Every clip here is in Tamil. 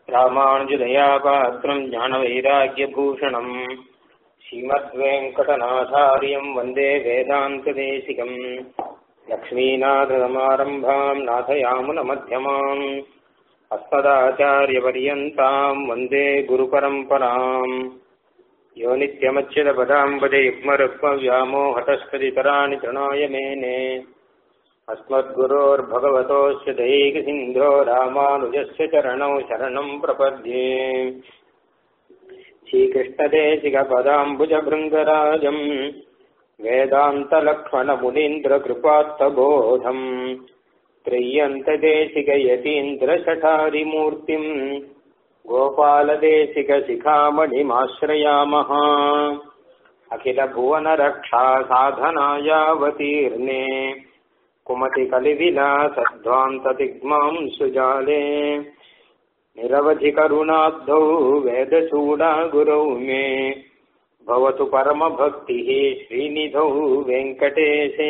ராமானுஜதயாபாத்திரம் ஞானவைராக்கியபூஷணம் ஸ்ரீமத்வேங்கடநாதாரியம் வந்தே வேதாந்ததேசிகம் லக்ஷ்மீநாதசமாரம்பாம் நாதயாமுனமத்தியமாம் अस्मदाचार्यपर्यन्ताम् वन्दे गुरुपरम्पराम् यो नित्यमच्युतपदाम्बजे युग्मरुक्मव्यामोहतस्पतितराणि तृणाय मेने अस्मद्गुरोर्भगवतोऽस्य दैकसिन्धो रामानुजस्य चरणौ शरणम् प्रपद्ये श्रीकृष्णदेशिकपदाम्बुजभृङ्गराजम् वेदान्तलक्ष्मणमुनीन्द्रकृपात्तबोधम् त्रय्यन्तदेशिकयतीन्द्रशठारिमूर्तिम् गोपालदेशिकशिखामणिमाश्रयामः अखिलभुवनरक्षा साधनायावतीर्णे कुमतिकलिविलासध्वान्तदिग्मां सुजाले निरवधिकरुणाब्धौ वेदचूडागुरौ मे भवतु परमभक्तिः श्रीनिधौ वेङ्कटेशे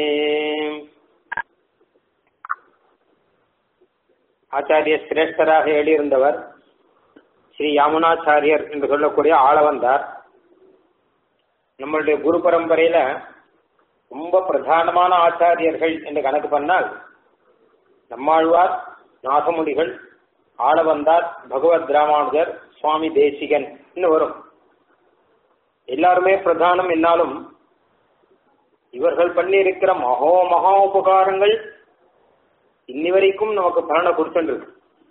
ஆச்சாரிய சிரேஷ்டராக எழுதியிருந்தவர் ஸ்ரீ யாமுனாச்சாரியர் என்று சொல்லக்கூடிய ஆள வந்தார் நம்மளுடைய குரு பரம்பரையில ரொம்ப பிரதானமான ஆச்சாரியர்கள் என்று கணக்கு பண்ணால் நம்மாழ்வார் நாகமுடிகள் ஆள வந்தார் பகவத் ராமானுஜர் சுவாமி தேசிகன் வரும் எல்லாருமே பிரதானம் என்னாலும் இவர்கள் பண்ணியிருக்கிற மகோ மகா உபகாரங்கள் இன்னி வரைக்கும் நமக்கு பலனை கொடுத்துருக்கு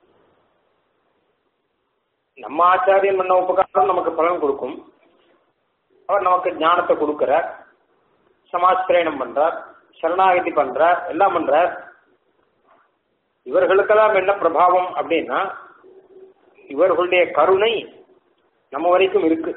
நம்ம ஆச்சாரியன் பண்ண உபகாரம் நமக்கு பலன் கொடுக்கும் அவர் நமக்கு ஞானத்தை கொடுக்கிறார் சமாஸ்திரயணம் பண்றார் சரணாகதி பண்றார் எல்லாம் பண்றார் இவர்களுக்கெல்லாம் என்ன பிரபாவம் அப்படின்னா இவர்களுடைய கருணை நம்ம வரைக்கும் இருக்கு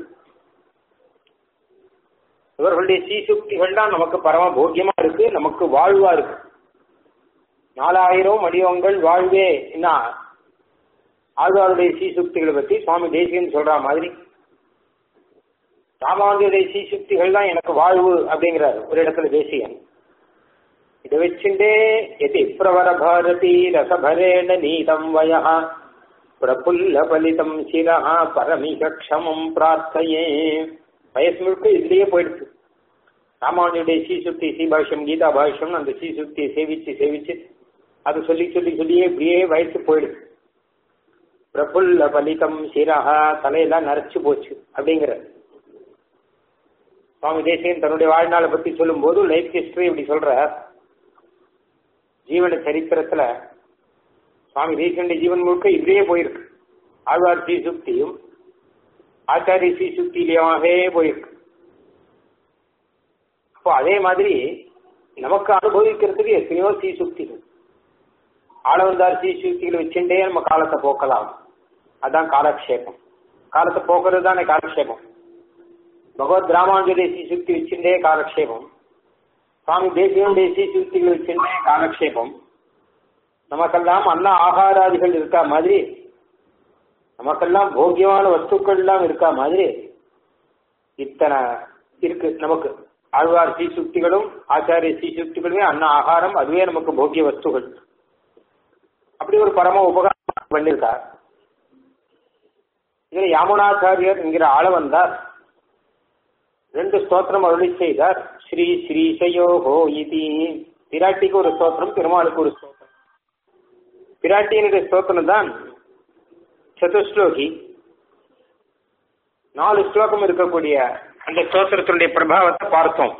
இவர்களுடைய சீசுக்திகள் தான் நமக்கு பரம போக்கியமா இருக்கு நமக்கு வாழ்வா இருக்கு நாலாயிரம் வடிவங்கள் வாழ்வே என்ன ஆழ்வாருடைய சீசுக்திகளை பத்தி சுவாமி தேசிகன் சொல்ற மாதிரி ராமானுடைய சீசுக்திகள் தான் எனக்கு வாழ்வு அப்படிங்கிறார் ஒரு இடத்துல தேசிகன் இதை வச்சுட்டே எதி பிரவர பாரதி ரசபரேண நீதம் வய பிரபுல்ல பலிதம் சிரஹா பரமிக க்ஷமம் பிரார்த்தையே வயசு முழுக்க இதுலயே போயிடுச்சு ராமானுடைய சீசுக்தி சீபாஷ்யம் கீதா பாஷ்யம் அந்த சீசுக்தியை சேவிச்சு சேவிச்சு அது சொல்லி சொல்லி சொல்லியே இப்படியே வயசு போயிடுது பிரபுல்ல பலிதம் சிரஹா தலையெல்லாம் நரைச்சு போச்சு அப்படிங்கிற சுவாமி தேசியன் தன்னுடைய வாழ்நாளை பத்தி சொல்லும் போது லைஃப் ஹிஸ்டரி இப்படி சொல்ற ஜீவன சரித்திரத்துல சுவாமி தேசியனுடைய ஜீவன் முழுக்க இப்படியே போயிருக்கு ஆழ்வார் சீசுக்தியும் ஆச்சாரிய சீசுக்தியிலேயே போயிருக்கு அப்போ அதே மாதிரி நமக்கு அனுபவிக்கிறதுக்கு எத்தனையோ சீசுக்திகள் ஆளவந்தார் சீசுக்திகளை வச்சுட்டே நம்ம காலத்தை போக்கலாம் அதான் காலக்ஷேபம் காலத்தை போக்குறது தானே காலக்ஷேபம் பகவத் ராமானுஜுடைய சீசுக்தி வச்சுட்டே காலக்ஷேபம் சுவாமி தேசியனுடைய சீசுக்திகள் வச்சுட்டே காலக்ஷேபம் நமக்கெல்லாம் அன்ன ஆகாராதிகள் இருக்கா மாதிரி நமக்கெல்லாம் போக்கியமான வஸ்துக்கள் எல்லாம் இருக்கா மாதிரி இத்தனை இருக்கு நமக்கு ஆழ்வார் சீசுக்திகளும் ஆச்சாரிய சீசுக்திகளுமே அன்ன ஆகாரம் அதுவே நமக்கு போக்கிய வஸ்துகள் அப்படி ஒரு பரம உபகாரம் பண்ணியிருக்கார் இதுல யாமுனாச்சாரியர் என்கிற ஆள வந்தார் ரெண்டு ஸ்தோத்திரம் அருளி செய்தார் ஸ்ரீ ஸ்ரீசயோகோ இதி பிராட்டிக்கு ஒரு ஸ்தோத்திரம் பெருமாளுக்கு ஒரு ஸ்தோத்திரம் பிராட்டியினுடைய ஸ்தோத்திரம் தான் சதுஸ்லோகி நாலு ஸ்லோகம் இருக்கக்கூடிய அந்த ஸ்தோத்திரத்தினுடைய பிரபாவத்தை பார்த்தோம்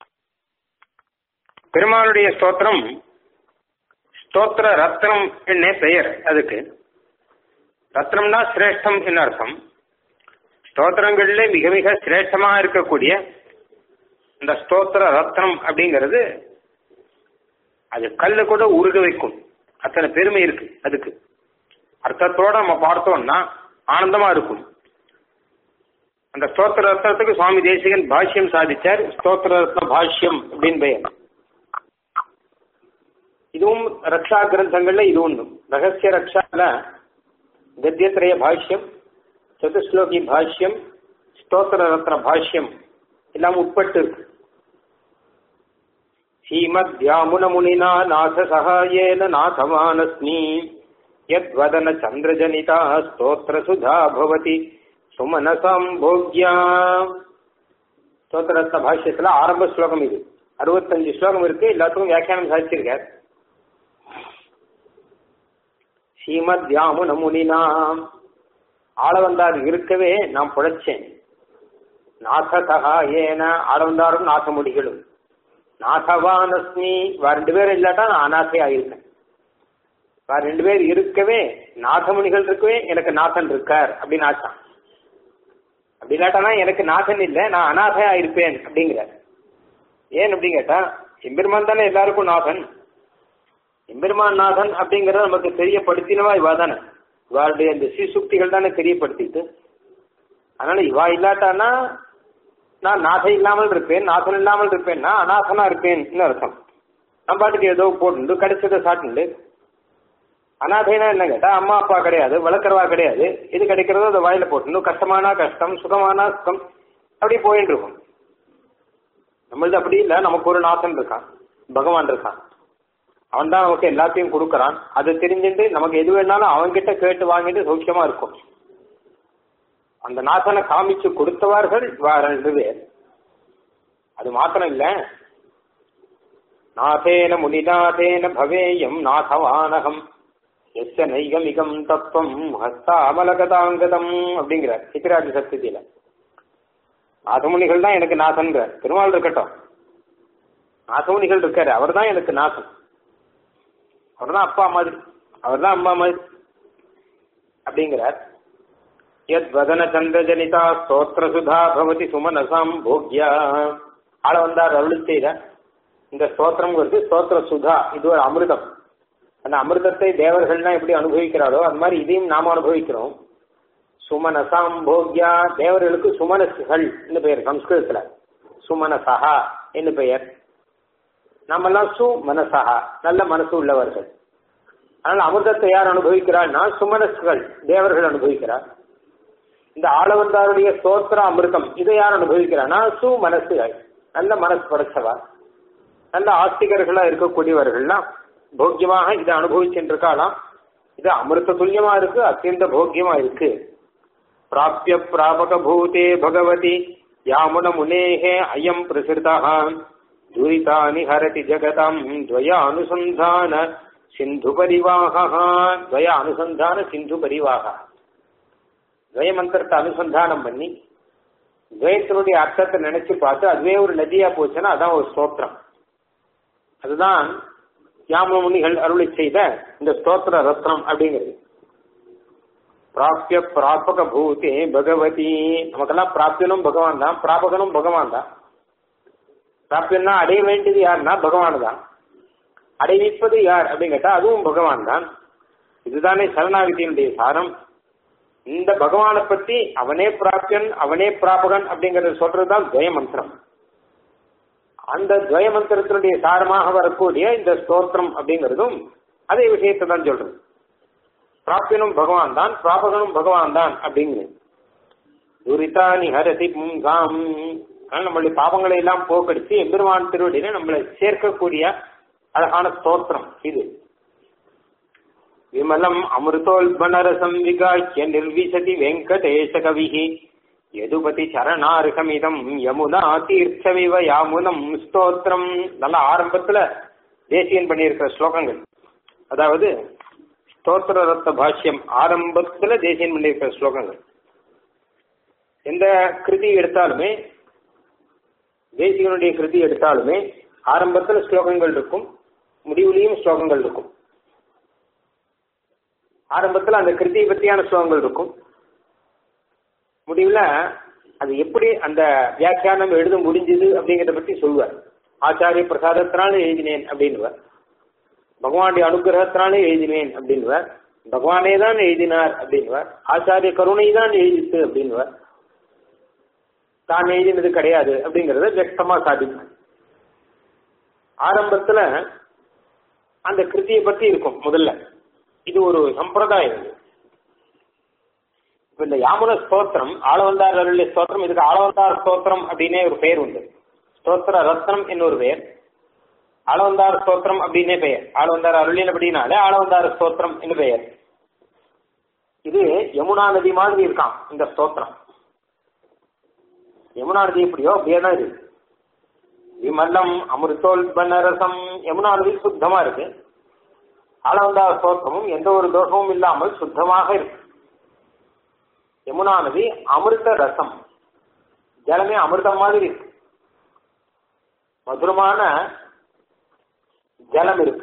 பெருமாளுடைய ஸ்தோத்திரம் ஸ்தோத்திர ரத்னம் என்னே பெயர் அதுக்கு ரத்னம்னா சிரேஷ்டம் என்ன அர்த்தம் ஸ்தோத்திரங்கள்ல மிக மிக சிரேஷ்டமா இருக்கக்கூடிய இந்த ஸ்தோத்திர ரத்னம் அப்படிங்கிறது அது கல்லு கூட உருக வைக்கும் அத்தனை பெருமை இருக்கு அதுக்கு அர்த்தத்தோட நம்ம பார்த்தோம்னா ஆனந்தமா இருக்கும் அந்த ஸ்தோத்திர ரத்னத்துக்கு சுவாமி தேசிகன் பாஷ்யம் சாதிச்சார் ஸ்தோத்திர ரத்ன பாஷ்யம் அப்படின்னு பெயர் இதுவும் ரக்ஷா கிரந்தங்கள்ல இது ஒன்று ரகசிய ரக்ஷால கத்தியத்திரய பாஷ்யம் சதுஸ்லோகி பாஷ்யம் ஸ்தோத்திர ரத்ன பாஷ்யம் எல்லாம் உட்பட்டு இருக்கு ஸ்ரீமத்யாமுன முனினா நாத சகாயேன நாதமானஸ்மி யத்வதன சந்திரஜனிதா ஸ்தோத்திர சுதா பவதி சுமனசாம் போக்யா ஸ்தோத்திரத்த பாஷ்யத்துல ஆரம்ப ஸ்லோகம் இது அறுபத்தஞ்சு ஸ்லோகம் இருக்கு எல்லாத்துக்கும் வியாக்கியானம் சாதிச்சிருக்கார் ஸ்ரீமத் யாமுன முனினா ஆளவந்தார் இருக்கவே நான் புழைச்சேன் நாசகா ஏன ஆளவந்தாரும் நாசமுடிகளும் நாசவானஸ்மி வேற ரெண்டு பேர் இல்லாட்டா நான் அநாசை ஆயிருக்கேன் வேற ரெண்டு பேர் இருக்கவே நாசமுனிகள் இருக்கவே எனக்கு நாசன் இருக்கார் அப்படின்னு ஆச்சான் அப்படி இல்லாட்டா எனக்கு நாசன் இல்லை நான் அநாதையா இருப்பேன் அப்படிங்கிறார் ஏன் அப்படி கேட்டா எம்பெருமான் தானே எல்லாருக்கும் நாதன் எம்பெருமான் நாதன் அப்படிங்கறத நமக்கு தெரியப்படுத்தினவா இவா தானே இவாளுடைய இந்த சீசுக்திகள் தானே தெரியப்படுத்திட்டு அதனால இவா இல்லாட்டானா நான் நாசம் இல்லாமல் இருப்பேன் நாசம் இல்லாமல் இருப்பேன்னா அநாசனா இருப்பேன்னு அர்த்தம் நம்ம பாட்டுக்கு ஏதோ போட்டு கிடைச்சதை சாப்பிட்டு அநாதைனா என்ன கேட்டா அம்மா அப்பா கிடையாது வளர்க்குறவா கிடையாது எது கிடைக்கிறதோ அதை வாயில போட்டு கஷ்டமானா கஷ்டம் சுகமானா சுகம் அப்படி போயிட்டு இருக்கும் நம்மளது அப்படி இல்லை நமக்கு ஒரு நாசன் இருக்கான் பகவான் இருக்கான் அவன் தான் நமக்கு எல்லாத்தையும் கொடுக்கறான் அதை தெரிஞ்சுட்டு நமக்கு எது வேணாலும் அவன்கிட்ட கேட்டு வாங்கிட்டு சௌக்கியமா இருக்கும் அந்த நாசனை காமிச்சு கொடுத்தவர்கள் ரெண்டு பேர் அது மாத்திரம் இல்ல நாசேன முனிநாதேன பவேயம் நாசவானகம் எச்ச நைகமிகம் தத்துவம் ஹஸ்தாமலகதாங்கதம் அப்படிங்கிற சித்திராஜி சத்தியத்தில நாசமுனிகள் தான் எனக்கு நாசன்கிற திருமால் இருக்கட்டும் நாசமுனிகள் இருக்காரு அவர் தான் எனக்கு நாசம் அவர் தான் அப்பா மாதிரி அவர் தான் அம்மா மாதிரி அப்படிங்கிறார் யத் வதன சந்திரஜனிதா ஸ்தோத்திர சுதா பவதி சுமனசாம் போக்யா ஆள வந்தார் அருள் செய்த இந்த ஸ்தோத்திரம்ங்கிறது ஸ்தோத்திர சுதா இது ஒரு அமிர்தம் அந்த அமிர்தத்தை தேவர்கள்லாம் எப்படி அனுபவிக்கிறாரோ அது மாதிரி இதையும் நாம அனுபவிக்கிறோம் சுமனசாம் போக்யா தேவர்களுக்கு சுமனசுகள் என்று பெயர் சம்ஸ்கிருதத்துல சுமனசஹா என்று பெயர் நம்மெல்லாம் சு மனசஹா நல்ல மனசு உள்ளவர்கள் அதனால அமிர்தத்தை யார் அனுபவிக்கிறாள்னா சுமனசுகள் தேவர்கள் அனுபவிக்கிறார் இந்த ஆளவந்தாருடைய ஸ்தோத்திர அமிர்தம் இதை யார் அனுபவிக்கிறான்னா சு மனசுகள் நல்ல மனசு படைச்சவா நல்ல ஆஸ்திகர்களா இருக்கக்கூடியவர்கள்லாம் போக்கியமாக இதை அனுபவிச்சுருக்காளாம் இது அமிர்த துல்லியமா இருக்கு அத்தியந்த போக்கியமா இருக்கு பிராபிய பிராபக பூதே பகவதி யாமுன முனேகே அயம் பிரசிருதா துரிதானி ஹரதி ஜகதம் துவய அனுசந்தான சிந்து பரிவாக துவய அனுசந்தான சிந்து பரிவாக துவய மந்திரத்தை அனுசந்தானம் பண்ணி துவயத்தினுடைய அர்த்தத்தை நினைச்சு பார்த்து அதுவே ஒரு நதியா போச்சுன்னா அதான் ஒரு ஸ்தோத்திரம் அதுதான் யாம முனிகள் அருளை செய்த இந்த ஸ்தோத்திர ரத்னம் அப்படிங்கிறது பிராபிய பிராபக பூதே பகவதி நமக்கெல்லாம் பிராப்தியனும் பகவான் தான் பிராபகனும் பகவான் தான் பிராப்தியம்னா அடைய வேண்டியது யாருன்னா பகவான் தான் அடைவிப்பது யார் அப்படின்னு கேட்டா அதுவும் பகவான் தான் இதுதானே சரணாகதியினுடைய சாரம் இந்த பகவானை பத்தி அவனே பிராப்தியன் அவனே பிராபகன் அப்படிங்கறத சொல்றதுதான் துவய மந்திரம் அந்த துவய மந்திரத்தினுடைய சாரமாக வரக்கூடிய இந்த ஸ்தோத்திரம் அப்படிங்கிறதும் அதே விஷயத்தை தான் சொல்றது பிராப்தியனும் பகவான் தான் பிராபகனும் பகவான் தான் அப்படிங்கிறது துரிதானி ஹரதி புங்காம் நம்மளுடைய பாவங்களை எல்லாம் போக்கடிச்சு எம்பெருமான் திருவடியில நம்மளை சேர்க்கக்கூடிய அழகான ஸ்தோத்திரம் இது விமலம் அமிர்தோல்பனரசம் விகாக்கிய நிர்விசதி வெங்கடேச கவிஹி எதுபதி சரணார்கமிதம் யமுனா தீர்த்தமிவ யாமுனம் ஸ்தோத்திரம் நல்ல ஆரம்பத்துல தேசியன் பண்ணியிருக்கிற ஸ்லோகங்கள் அதாவது ஸ்தோத்திர ரத்த பாஷ்யம் ஆரம்பத்துல தேசியன் பண்ணியிருக்கிற ஸ்லோகங்கள் எந்த கிருதி எடுத்தாலுமே தேசிகனுடைய கிருதி எடுத்தாலுமே ஆரம்பத்துல ஸ்லோகங்கள் இருக்கும் முடிவுலையும் ஸ்லோகங்கள் இருக்கும் ஆரம்பத்துல அந்த கிருதியை பற்றியான ஸ்லோகங்கள் இருக்கும் முடிவுல அது எப்படி அந்த வியாக்கியானம் எழுத முடிஞ்சது அப்படிங்கிறத பத்தி சொல்லுவார் ஆச்சாரிய பிரசாதத்தினால எழுதினேன் அப்படின்னுவார் பகவானுடைய அனுகிரகத்தினாலே எழுதினேன் அப்படின்னுவார் பகவானே தான் எழுதினார் அப்படின்னுவார் ஆச்சாரிய கருணை தான் எழுதித்து அப்படின்னுவார் தான் எழுதினது கிடையாது அப்படிங்கறத வியக்தமா சாதிப்பார் ஆரம்பத்துல அந்த கிருதியை பத்தி இருக்கும் முதல்ல இது ஒரு சம்பிரதாயம் இது இப்ப இந்த யாமுன ஸ்தோத்திரம் ஆளவந்தார் அருளிய ஸ்தோத்திரம் இதுக்கு ஆளவந்தார் ஸ்தோத்திரம் அப்படின்னே ஒரு பெயர் உண்டு ஸ்தோத்திர ரத்னம் என்னொரு பெயர் ஆளவந்தார் ஸ்தோத்திரம் அப்படின்னே பெயர் ஆளவந்தார் அருளியல் அப்படின்னாலே ஆளவந்தார் ஸ்தோத்திரம் என்று பெயர் இது யமுனா நதி மாதிரி இருக்கான் இந்த ஸ்தோத்திரம் யமுனா நதி எப்படியோ அப்படியே தான் இருக்கு விமல்லம் அமிர்தோல்பனரசம் யமுனா நதி சுத்தமா இருக்கு ஆளவந்தா ஸ்தோத்திரமும் எந்த ஒரு தோஷமும் இல்லாமல் சுத்தமாக இருக்கு யமுனா நதி அமிர்த ரசம் ஜலமே அமிர்தம் மாதிரி இருக்கு மதுரமான ஜலம் இருக்கு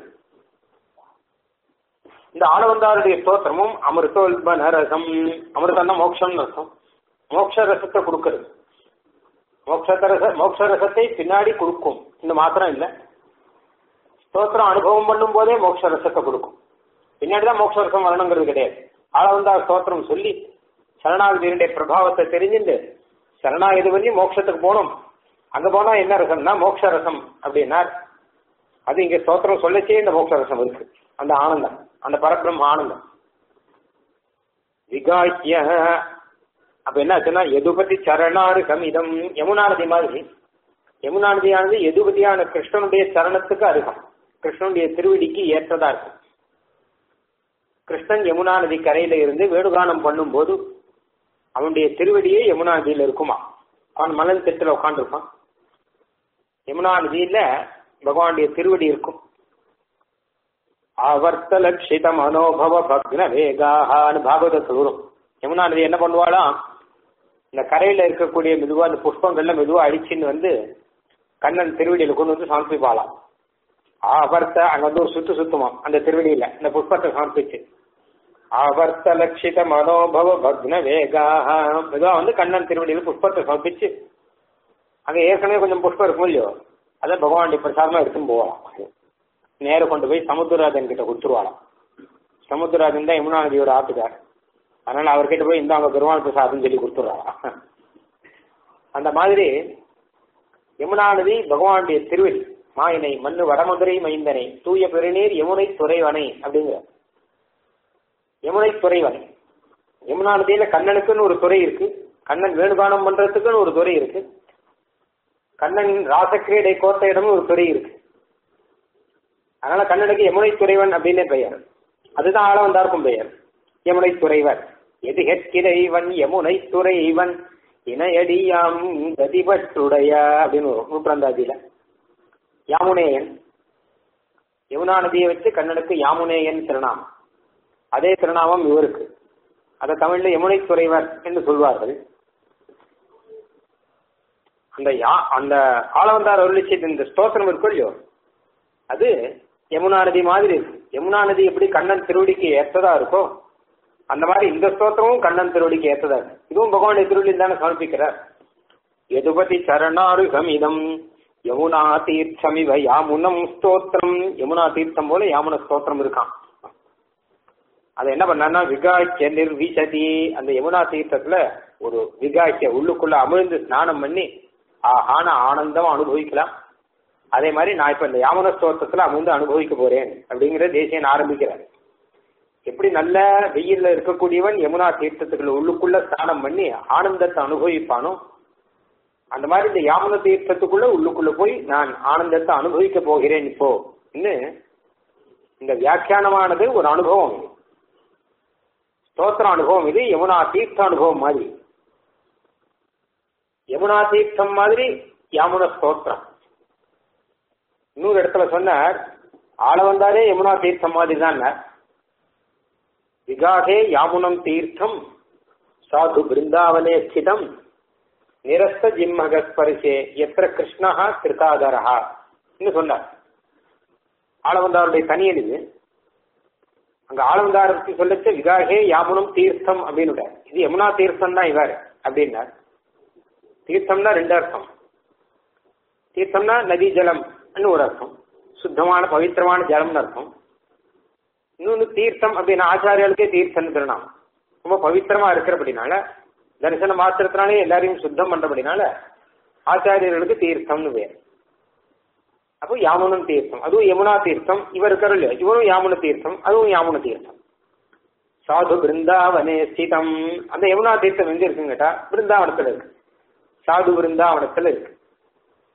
இந்த ஆளவந்தாருடைய ஸ்தோத்திரமும் அமிர்தோல்பன ரசம் அமிர்தம் மோட்சம்னு அர்த்தம் மோட்ச ரசத்தை கொடுக்கிறது மோட்ச ரச மோட்ச ரசத்தை பின்னாடி கொடுக்கும் இந்த மாத்திரம் இல்லை ஸ்தோத்திரம் அனுபவம் பண்ணும் போதே மோட்ச ரசத்தை கொடுக்கும் பின்னாடி தான் மோட்ச ரசம் வரணுங்கிறது கிடையாது ஆளவந்தார் ஸ்தோத்திரம் சொல்லி சரணாகதியினுடைய பிரபாவத்தை தெரிஞ்சுட்டு சரணாகதி பண்ணி மோட்சத்துக்கு போகணும் அங்க போனா என்ன ரசம்னா மோட்ச ரசம் அப்படின்னா அது இங்க ஸ்தோத்திரம் சொல்லச்சே இந்த மோட்ச ரசம் இருக்கு அந்த ஆனந்தம் அந்த பரபிரம்ம ஆனந்தம் விகாக்கிய அப்ப என்ன ஆச்சுன்னா எதுபதி சரணாறு கமிதம் யமுனா நதி மாதிரி யமுனா நதியானது எதுபதியான கிருஷ்ணனுடைய சரணத்துக்கு அருகம் கிருஷ்ணனுடைய திருவடிக்கு ஏற்றதா இருக்கும் கிருஷ்ணன் யமுனா நதி கரையில இருந்து வேணுகானம் பண்ணும்போது அவனுடைய திருவடியே யமுனா நதியில இருக்குமா அவன் மலன் திட்டில் உட்காந்துருப்பான் யமுனா நதியில பகவானுடைய திருவடி இருக்கும் ஆவர்த்த லட்சித மனோபவ பக்ன வேகான்னு பாகவதத்தில் வரும் யமுனா நதி என்ன பண்ணுவாளாம் இந்த கரையில இருக்கக்கூடிய மெதுவா அந்த புஷ்பங்கள்ல மெதுவா அடிச்சுன்னு வந்து கண்ணன் திருவடியில கொண்டு வந்து சமர்ப்பிப்பாளாம் ஆவர்த்த அங்க வந்து ஒரு சுத்து சுத்துமாம் அந்த திருவடியில இந்த புஷ்பத்தை சமர்ப்பிச்சு ஆவர்த்த லட்சித மனோபவ பக்ன வேகாக மெதுவா வந்து கண்ணன் திருவடியில புஷ்பத்தை சமர்ப்பிச்சு அங்க ஏற்கனவே கொஞ்சம் புஷ்பம் இருக்கும் இல்லையோ அதை பகவானுடைய பிரசாதமா எடுத்துன்னு போகலாம் நேரம் கொண்டு போய் சமுத்திரராஜன் கிட்ட கொடுத்துருவாளாம் சமுத்திரராஜன் தான் யமுனா நதியோட ஆத்துக்கார் அதனால அவர்கிட்ட போய் இந்தாங்க பெருமாள் பிரசாதம் சொல்லி கொடுத்துருவாளாம் அந்த மாதிரி யமுனா நதி பகவானுடைய திருவடி மாயினை மண்ணு வடமதுரை மைந்தனை தூய பெருநீர் யமுனை துறைவனை அப்படிங்கிற யமுனை துறைவனை யமுனா நதியில கண்ணனுக்குன்னு ஒரு துறை இருக்கு கண்ணன் வேணுகானம் பண்றதுக்குன்னு ஒரு துறை இருக்கு கண்ணன் ராசக்கிரீடை கோத்த இடம்னு ஒரு துறை இருக்கு அதனால கண்ணனுக்கு யமுனை துறைவன் அப்படின்னே பெயர் அதுதான் ஆள வந்தாருக்கும் பெயர் யமுனை துறைவன் எது ஹெற்கிறைவன் யமுனை துறைவன் இணையடியாம் கதிபற்றுடைய அப்படின்னு வரும் நூற்றாந்தாதியில யாமுனேயன் யமுனா நதியை வச்சு கண்ணனுக்கு யாமுனேயன் திருநாமம் அதே திருநாமம் இவருக்கு அதை தமிழ்ல யமுனை துறைவர் என்று சொல்வார்கள் அந்த யா அந்த ஆளவந்தார் அருளிச்சு இந்த ஸ்தோத்திரம் இருக்கும் இல்லையோ அது யமுனா நதி மாதிரி இருக்கு யமுனா நதி எப்படி கண்ணன் திருவடிக்கு ஏற்றதா இருக்கோ அந்த மாதிரி இந்த ஸ்தோத்திரமும் கண்ணன் திருவடிக்கு ஏற்றதா இருக்கு இதுவும் பகவானுடைய திருவடியில் தானே சமர்ப்பிக்கிறார் எதுபதி சரணாருகம் இதம் யமுனா தீர்த்தம் இவ யாமுனம் ஸ்தோத்திரம் யமுனா தீர்த்தம் போல யாமுன ஸ்தோத்திரம் இருக்கான் அதை என்ன பண்ணா விகாய்ச்ச நிர்விசதி அந்த யமுனா தீர்த்தத்துல ஒரு விகாய்ச்ச உள்ளுக்குள்ள அமிழ்ந்து ஸ்நானம் பண்ணி ஆஹான ஆனந்தம் அனுபவிக்கலாம் அதே மாதிரி நான் இப்ப இந்த யாமன ஸ்தோத்திரத்துல அமிழ்ந்து அனுபவிக்க போறேன் அப்படிங்கிற தேசியன் ஆரம்பிக்கிறார் எப்படி நல்ல வெயில்ல இருக்கக்கூடியவன் யமுனா தீர்த்தத்துக்குள்ள உள்ளுக்குள்ள ஸ்நானம் பண்ணி ஆனந்தத்தை அனுபவிப்பானோ அந்த மாதிரி இந்த யாமன தீர்த்தத்துக்குள்ள உள்ளுக்குள்ள போய் நான் ஆனந்தத்தை அனுபவிக்க போகிறேன் இப்போ இந்த வியாக்கியானமானது ஒரு அனுபவம் இது ஸ்தோத்திர அனுபவம் இது யமுனா தீர்த்த அனுபவம் மாதிரி யமுனா தீர்த்தம் மாதிரி யாமுன ஸ்தோத்திரம் இன்னொரு இடத்துல சொன்னார் ஆள வந்தாரே யமுனா தீர்த்தம் மாதிரி தான் விகாகே யாமுனம் தீர்த்தம் சாது பிருந்தாவனே ஸ்திதம் நிரஸ்த ஜிம்மக ஸ்பரிசே எத்திர கிருஷ்ணா கிருதாதரஹா சொன்னார் ஆளவந்தாருடைய தனியல் இது அங்க ஆளவந்தாரத்தை சொல்லச்ச விகாகே யாமுனம் தீர்த்தம் அப்படின்னு இது யமுனா தீர்த்தம் தான் இவர் அப்படின்னார் தீர்த்தம்னா ரெண்டு அர்த்தம் தீர்த்தம்னா நதி ஜலம் ஒரு அர்த்தம் சுத்தமான பவித்திரமான ஜலம்னு அர்த்தம் இன்னொன்று தீர்த்தம் அப்படின்னா ஆச்சாரியாளுக்கே தீர்த்தம் திருநாமம் ரொம்ப பவித்திரமா இருக்கிறபடினால தரிசன மாத்திரத்தினாலே எல்லாரையும் சுத்தம் பண்றபடினால ஆச்சாரியர்களுக்கு தீர்த்தம்னு பேர் அப்போ யாமுனம் தீர்த்தம் அதுவும் யமுனா தீர்த்தம் இவர் இருக்கிற இல்லையா இவரும் யாமுன தீர்த்தம் அதுவும் யாமுன தீர்த்தம் சாது பிருந்தாவனே ஸ்திதம் அந்த யமுனா தீர்த்தம் எங்க இருக்குன்னு கேட்டா பிருந்தாவனத்துல இருக்கு சாது பிருந்தாவனத்துல இருக்கு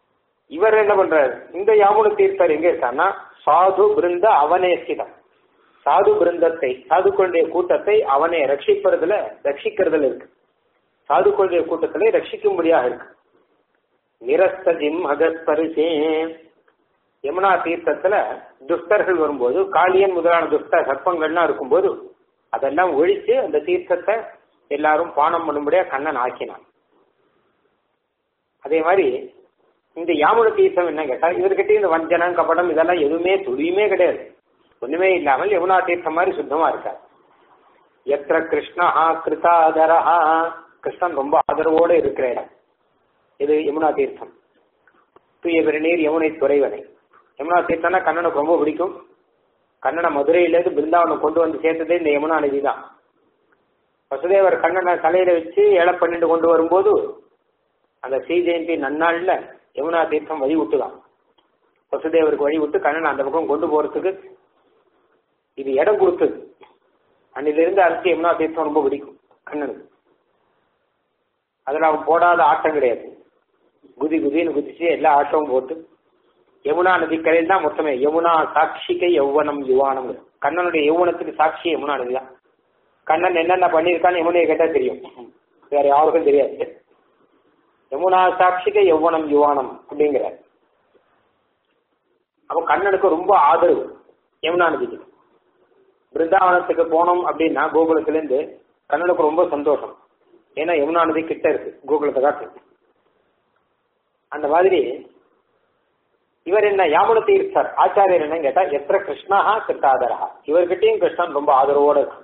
இவர் என்ன பண்றாரு இந்த யாமுன தீர்த்தர் எங்க இருக்காருன்னா சாது பிருந்த அவனே ஸ்திதம் சாது பிருந்தத்தை சாதுக்களுடைய கூட்டத்தை அவனை ரட்சிப்பதுல ரட்சிக்கிறதுல இருக்கு சாதுக்களுடைய கூட்டத்திலே ரட்சிக்கும்படியாக இருக்கு நிரஸ்த ஜிம் அகஸ்பரிசே யமுனா தீர்த்தத்துல துஷ்டர்கள் வரும்போது காளியன் முதலான துஷ்ட சர்ப்பங்கள்லாம் இருக்கும்போது அதெல்லாம் ஒழிச்சு அந்த தீர்த்தத்தை எல்லாரும் பானம் பண்ணும்படியா கண்ணன் ஆக்கினான் அதே மாதிரி இந்த யாமுன தீர்த்தம் என்ன கேட்டா இவர்கிட்ட இந்த வஞ்சனம் கபடம் இதெல்லாம் எதுவுமே துளியுமே கிடையாது ஒண்ணுமே இல்லாமல் யமுனா தீர்த்தம் மாதிரி சுத்தமா இருக்கார் எத்திர கிருஷ்ணா கிருதாதரஹா கிருஷ்ணன் ரொம்ப ஆதரவோடு இருக்கிற இடம் இது யமுனா தீர்த்தம் தூய பெருநீர் யமுனை துறைவனை யமுனா தீர்த்தம்னா கண்ணனுக்கு ரொம்ப பிடிக்கும் கண்ணனை மதுரையிலேருந்து பிருந்தாவனம் கொண்டு வந்து சேர்த்ததே இந்த யமுனா நதி தான் வசுதேவர் கண்ணனை தலையில வச்சு ஏழை பண்ணிட்டு கொண்டு வரும்போது அந்த ஸ்ரீ ஜெயந்தி நன்னாள்ல யமுனா தீர்த்தம் வழி விட்டுதான் வசுதேவருக்கு வழி விட்டு கண்ணன் அந்த பக்கம் கொண்டு போறதுக்கு இது இடம் கொடுத்தது அன்னிலிருந்து அதுக்கு யமுனா தீர்த்தம் ரொம்ப பிடிக்கும் கண்ணனுக்கு அதுல அவன் போடாத ஆட்டம் கிடையாது குதி குதின்னு குதிச்சு எல்லா ஆட்டமும் போட்டு யமுனா நதிக்கரையில் தான் மொத்தமே யமுனா சாட்சிக்க யௌவனம் யுவானம் கண்ணனுடைய யௌவனத்துக்கு சாட்சி யமுனா நதி தான் கண்ணன் என்னென்ன பண்ணியிருக்கான்னு யமுனையை கேட்டா தெரியும் வேற யாருக்கும் தெரியாது யமுனா சாட்சிக்க யௌவனம் யுவானம் அப்படிங்கிற அப்போ கண்ணனுக்கு ரொம்ப ஆதரவு யமுனா நதிக்கு பிருந்தாவனத்துக்கு போனோம் அப்படின்னா கோகுலத்திலேருந்து கண்ணனுக்கு ரொம்ப சந்தோஷம் ஏன்னா யமுனா நதி கிட்ட இருக்கு கோகுலத்தை காட்டு அந்த மாதிரி இவர் என்ன யாமுன தீர்த்தர் ஆச்சாரியர் என்னன்னு கேட்டா எத்திர கிருஷ்ணா கிருத்தாதரா இவர்கிட்டயும் கிருஷ்ணன் ரொம்ப ஆதரவோட இருக்கு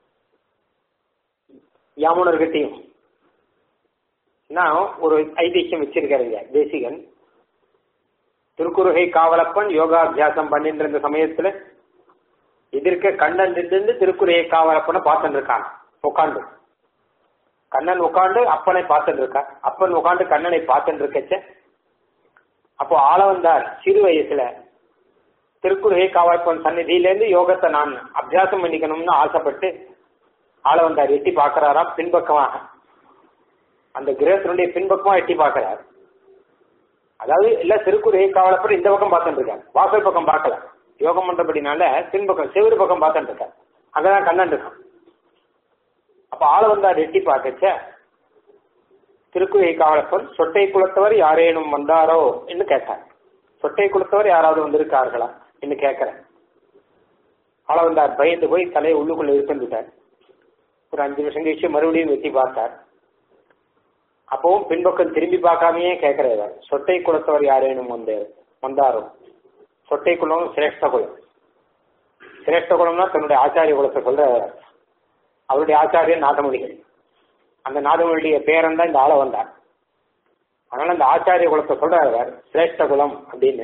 யாமுனர்கிட்டையும் நான் ஒரு ஐதிஹ்யம் வச்சிருக்காருங்க தேசிகன் திருக்குறுகை காவலப்பன் யோகாபியாசம் பண்ணிட்டு இருந்த சமயத்துல எதிர்க்க கண்ணன் இருந்து திருக்குறையை காவலப்பனை பார்த்துட்டு இருக்கான் உட்காந்து கண்ணன் உட்காந்து அப்பனை பார்த்துட்டு இருக்கா அப்பன் உட்காந்து கண்ணனை பார்த்துட்டு இருக்கச்ச அப்போ ஆளவந்தார் சிறு வயசுல திருக்குறுகை காவலப்பன் சந்நிதியிலேருந்து யோகத்தை நான் அபியாசம் பண்ணிக்கணும்னு ஆசைப்பட்டு ஆளவந்தார் எட்டி பார்க்கறாராம் பின்பக்கமாக அந்த கிரகத்தினுடைய பின்பக்கமா எட்டி பார்க்கிறார் அதாவது இல்ல திருக்குறுகை காவலப்பன் இந்த பக்கம் பார்த்துட்டு இருக்காங்க வாசல் பக்கம் பார்க்கல யோகம் பண்றபடினால பின்பக்கம் செவிறு பக்கம் பார்த்துட்டு இருக்கார் அங்கதான் கண்ணன் இருக்கான் அப்ப ஆள வந்தார் எட்டி பார்க்கச்ச திருக்குகை காவலப்பன் சொட்டை குலத்தவர் யாரேனும் வந்தாரோ என்று கேட்டார் சொட்டை குலத்தவர் யாராவது வந்திருக்கார்களா என்று கேட்கிறேன் ஆள வந்தார் பயந்து போய் தலையை உள்ளுக்குள்ள இருக்கின்றார் ஒரு அஞ்சு நிமிஷம் கழிச்சு மறுபடியும் வெட்டி பார்த்தார் அப்பவும் பின்பக்கம் திரும்பி பார்க்காமயே கேட்கிறார் சொட்டை குலத்தவர் யாரேனும் வந்து வந்தாரோ சொட்டை குலம் சிரேஷ்ட குலம் சிரேஷ்ட குலம்னா தன்னுடைய ஆச்சாரிய குலத்தை சொல்ற அவருடைய ஆச்சாரியர் நாதமொழிகள் அந்த நாதமொழியுடைய பேரன் தான் இந்த ஆள வந்தார் அதனால அந்த ஆச்சாரிய குலத்தை சொல்றாரு சிரேஷ்ட குலம் அப்படின்னு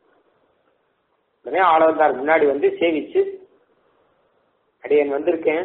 உடனே ஆள வந்தார் முன்னாடி வந்து சேவிச்சு அடியன் வந்திருக்கேன்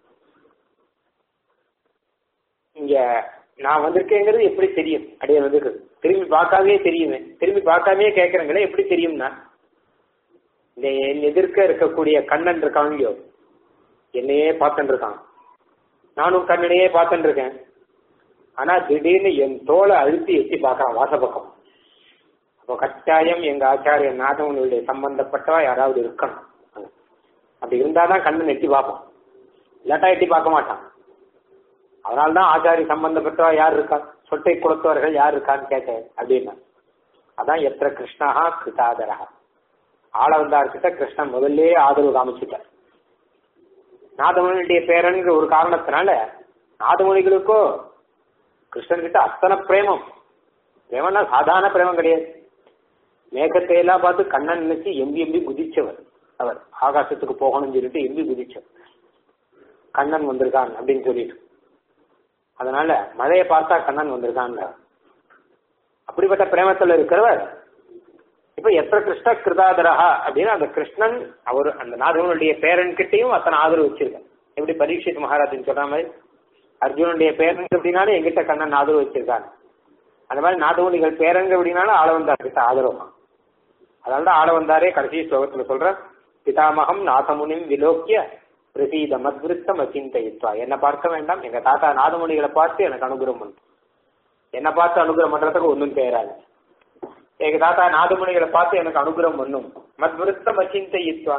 இங்க நான் வந்திருக்கேங்கிறது எப்படி தெரியும் அடியன் வந்திருக்கு திரும்பி பார்க்காமே தெரியுமே திரும்பி பார்க்காமே கேட்கறங்களே எப்படி தெரியும்னா இந்த என் எதிர்க்க இருக்கக்கூடிய கண்ணன் இருக்கான் இல்லையோ என்னையே பார்த்துட்டு இருக்கான் நானும் கண்ணனையே பார்த்துட்டு இருக்கேன் ஆனா திடீர்னு என் தோலை அழுத்தி எட்டி பார்க்கறான் வாசப்பக்கம் அப்போ கட்டாயம் எங்க ஆச்சாரியர் நாதவனுடைய சம்பந்தப்பட்டவா யாராவது இருக்கணும் அப்படி இருந்தாதான் கண்ணன் எட்டி பார்ப்போம் இல்லாட்டா எட்டி பார்க்க மாட்டான் அதனால்தான் ஆச்சாரி சம்பந்தப்பட்டவா யார் இருக்கா சொட்டை குலத்தவர்கள் யார் இருக்கான்னு கேட்டேன் அப்படின்னா அதான் எத்திர கிருஷ்ணா கிருதாதரா ஆள வந்தார்கிட்ட கிருஷ்ணன் முதல்ல ஆதரவு காமிச்சுட்டார் நாதமொழியுடைய பேரன்கிற ஒரு காரணத்தினால நாதமொழிகளுக்கோ கிருஷ்ணன் கிட்ட அத்தனை பிரேமம் பிரேமம்னா சாதாரண பிரேமம் கிடையாது மேகத்தை எல்லாம் பார்த்து கண்ணன் நினைச்சு எம்பி எம்பி குதிச்சவர் அவர் ஆகாசத்துக்கு போகணும்னு சொல்லிட்டு எம்பி குதிச்சவர் கண்ணன் வந்திருக்கான் அப்படின்னு சொல்லிட்டு அதனால மழையை பார்த்தா கண்ணன் வந்திருக்கான் அப்படிப்பட்ட பிரேமத்தில் இருக்கிறவர் இப்ப எத்த கிருஷ்ண கிருதாதரஹா அப்படின்னு அந்த கிருஷ்ணன் அவர் அந்த நாதவனுடைய பேரன் கிட்டையும் அத்தனை ஆதரவு வச்சிருக்கார் எப்படி பரீட்சித் மகாராஜன் சொல்ற மாதிரி அர்ஜுனுடைய பேரன் அப்படின்னாலும் எங்கிட்ட கண்ணன் ஆதரவு வச்சிருக்காங்க அந்த மாதிரி நாதமுனிகள் பேரங்க அப்படின்னாலும் ஆளவந்தார் கிட்ட ஆதரவு அதனாலதான் ஆளவந்தாரே கடைசி ஸ்லோகத்துல சொல்ற பிதாமகம் நாதமுனிம் விலோக்கிய பிரசீத மத்விருத்தம் அச்சிந்தைத்வா என்னை பார்க்க வேண்டாம் எங்க தாத்தா நாதமுனிகளை பார்த்து எனக்கு அனுகிரகம் பண்ணும் என்னை பார்த்து அனுகிரகம் பண்றதுக்கு ஒன்றும் தேராது எங்க தாத்தா நாதமுனிகளை பார்த்து எனக்கு அனுகிரகம் பண்ணும் மத்விருத்தம் அச்சிந்தைத்வா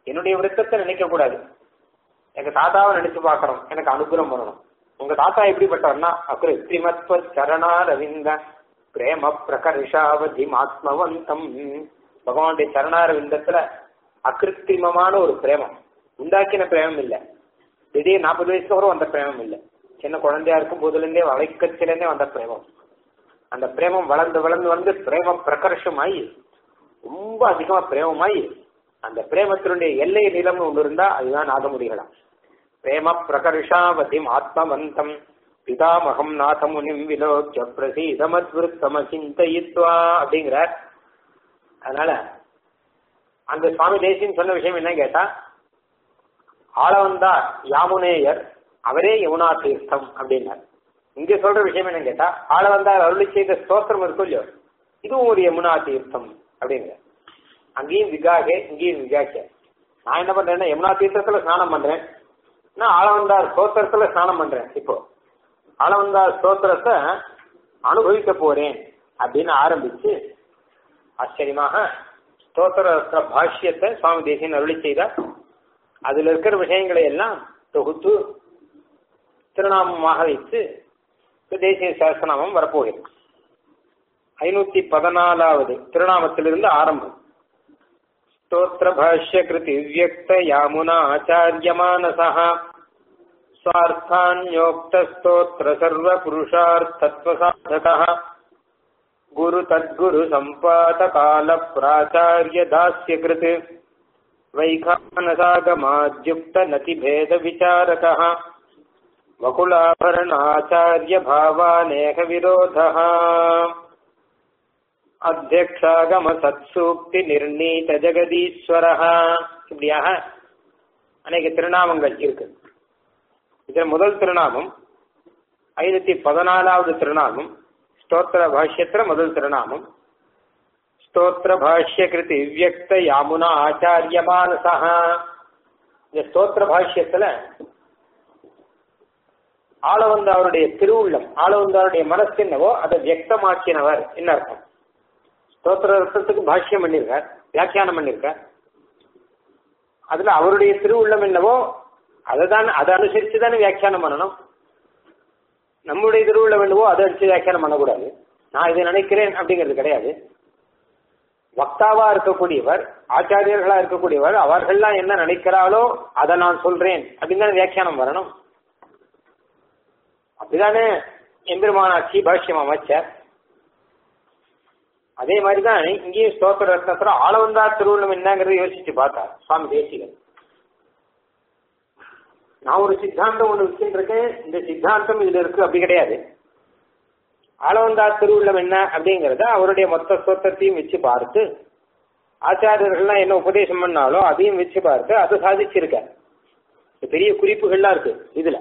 என்னுடைய விருத்தத்தை நினைக்க கூடாது எங்க தாத்தாவை நினைச்சு பார்க்கணும் எனக்கு அனுகிரகம் பண்ணணும் உங்க தாத்தா எப்படிப்பட்டவர்னா அகிருத்திமத்வ சரணா ரவிந்த பிரேம பிரகர்ஷாவதி ஆத்மவந்தம் பகவானுடைய சரணாரவிந்தத்துல அகிருத்திமமான ஒரு பிரேமம் உண்டாக்கின பிரேமம் இல்ல திடீர் நாற்பது வயசுக்கு வரும் வந்த பிரேமம் இல்ல சின்ன குழந்தையா இருக்கும் போதுலேருந்தே வளைக்கச்சிலேருந்தே வந்த பிரேமம் அந்த பிரேமம் வளர்ந்து வளர்ந்து வந்து பிரேம பிரகர்ஷமாயி ரொம்ப அதிகமா பிரேமமாயி அந்த பிரேமத்தினுடைய எல்லை நிலம்னு ஒன்று இருந்தா அதுதான் நாதமுடிகளாம் பிரேம பிரகர்ஷாவதிம் ஆத்மவந்தம் பிதாமகம் நாதமுனிம் விலோக்கிய பிரசீதமத்விருத்தம சிந்தயித்வா அப்படிங்கிறார் அதனால அந்த சுவாமி தேசியம் சொன்ன விஷயம் என்ன கேட்டா ஆளவந்தார் யாமுனேயர் அவரே யமுனா தீர்த்தம் அப்படின்னார் இங்க சொல்ற விஷயம் என்ன கேட்டா ஆளவந்தார் அருளி செய்த ஸ்தோத்திரம் இருக்கும் இல்லையோ இதுவும் ஒரு யமுனா தீர்த்தம் அப்படிங்கிற அங்கேயும் விகாகே இங்கேயும் விகாகே நான் என்ன பண்றேன்னா யமுனா தீர்த்தத்துல ஸ்நானம் பண்றேன் நான் ஆளவந்தார் ஸ்தோத்திரத்துல ஸ்நானம் பண்றேன் இப்போ ஆளவந்தார் ஸ்தோத்திரத்தை அனுபவிக்க போறேன் அப்படின்னு ஆரம்பிச்சு ஆச்சரியமாக ஸ்தோத்திர பாஷ்யத்தை சுவாமி தேசியன் அருளி செய்தார் அதுல இருக்கிற விஷயங்களை எல்லாம் தொகுத்து திருநாமமாக வைத்து தேசிய சகசநாமம் வரப்போகிறது ஐநூத்தி பதினாலாவது திருநாமத்திலிருந்து ஆரம்பம் ஸ்தோத்திர பாஷ்ய கிருதி வியக்த யாமுனா ஆச்சாரிய மானசா स्वार्थान्योक्त स्तोत्र सर्व पुरुषार्थत्वसाधकः गुरु तद्गुरु सम्पात काल प्राचार्य दास्य कृत् वैखानसागमाद्युक्त नतिभेद विचारकः वकुलाभरणाचार्य भावानेह विरोधः அத்தியக்ஷாகம சத்சூக்தி நிர்ணீத ஜெகதீஸ்வரः இப்படியாக அநேக திருநாமங்கள் இருக்கு இதுல முதல் திருநாமம் ஐநூத்தி பதினாலாவது திருநாமம் ஸ்தோத்திர பாஷ்யத்துல முதல் திருநாமம் ஸ்தோத்திர பாஷ்ய கிருதி வியக்த யாமுனா ஆச்சாரிய மானசா இந்த ஸ்தோத்திர பாஷ்யத்துல ஆளவந்த அவருடைய திருவுள்ளம் ஆளவந்த அவருடைய மனசு என்னவோ அதை வியக்தமாக்கினவர் என்ன அர்த்தம் ஸ்தோத்திர அர்த்தத்துக்கு பாஷ்யம் பண்ணியிருக்கார் வியாக்கியானம் பண்ணியிருக்கார் அதுல அவருடைய திருவுள்ளம் என்னவோ அதை தான் அதை அனுசரித்து தானே வியாக்கியானம் பண்ணணும் நம்முடைய திருவுள்ள வேண்டுவோ அதை அடிச்சு வியாக்கியானம் பண்ணக்கூடாது நான் இதை நினைக்கிறேன் அப்படிங்கிறது கிடையாது வக்தாவா இருக்கக்கூடியவர் ஆச்சாரியர்களா இருக்கக்கூடியவர் அவர்கள்லாம் என்ன நினைக்கிறாளோ அதை நான் சொல்றேன் அப்படின்னு தானே வியாக்கியானம் வரணும் அப்படிதானே எம்பெருமானாட்சி பாஷ்யம் அமைச்சர் அதே மாதிரிதான் இங்கேயும் ஸ்தோத்திர ரத்னத்துல ஆளவந்தார் திருவுள்ளம் என்னங்கிறத யோசிச்சு பார்த்தா சுவாமி தேசிகன் நான் ஒரு சித்தாந்தம் ஒன்று வச்சுட்டு இருக்கேன் இந்த சித்தாந்தம் இதுல இருக்கு அப்படி கிடையாது ஆளவந்தார் திருவுள்ளம் என்ன அப்படிங்கறத அவருடைய மொத்த ஸ்தோத்திரத்தையும் வச்சு பார்த்து ஆச்சாரியர்கள்லாம் என்ன உபதேசம் பண்ணாலோ அதையும் வச்சு பார்த்து அதை சாதிச்சிருக்க பெரிய குறிப்புகள்லாம் இருக்கு இதுல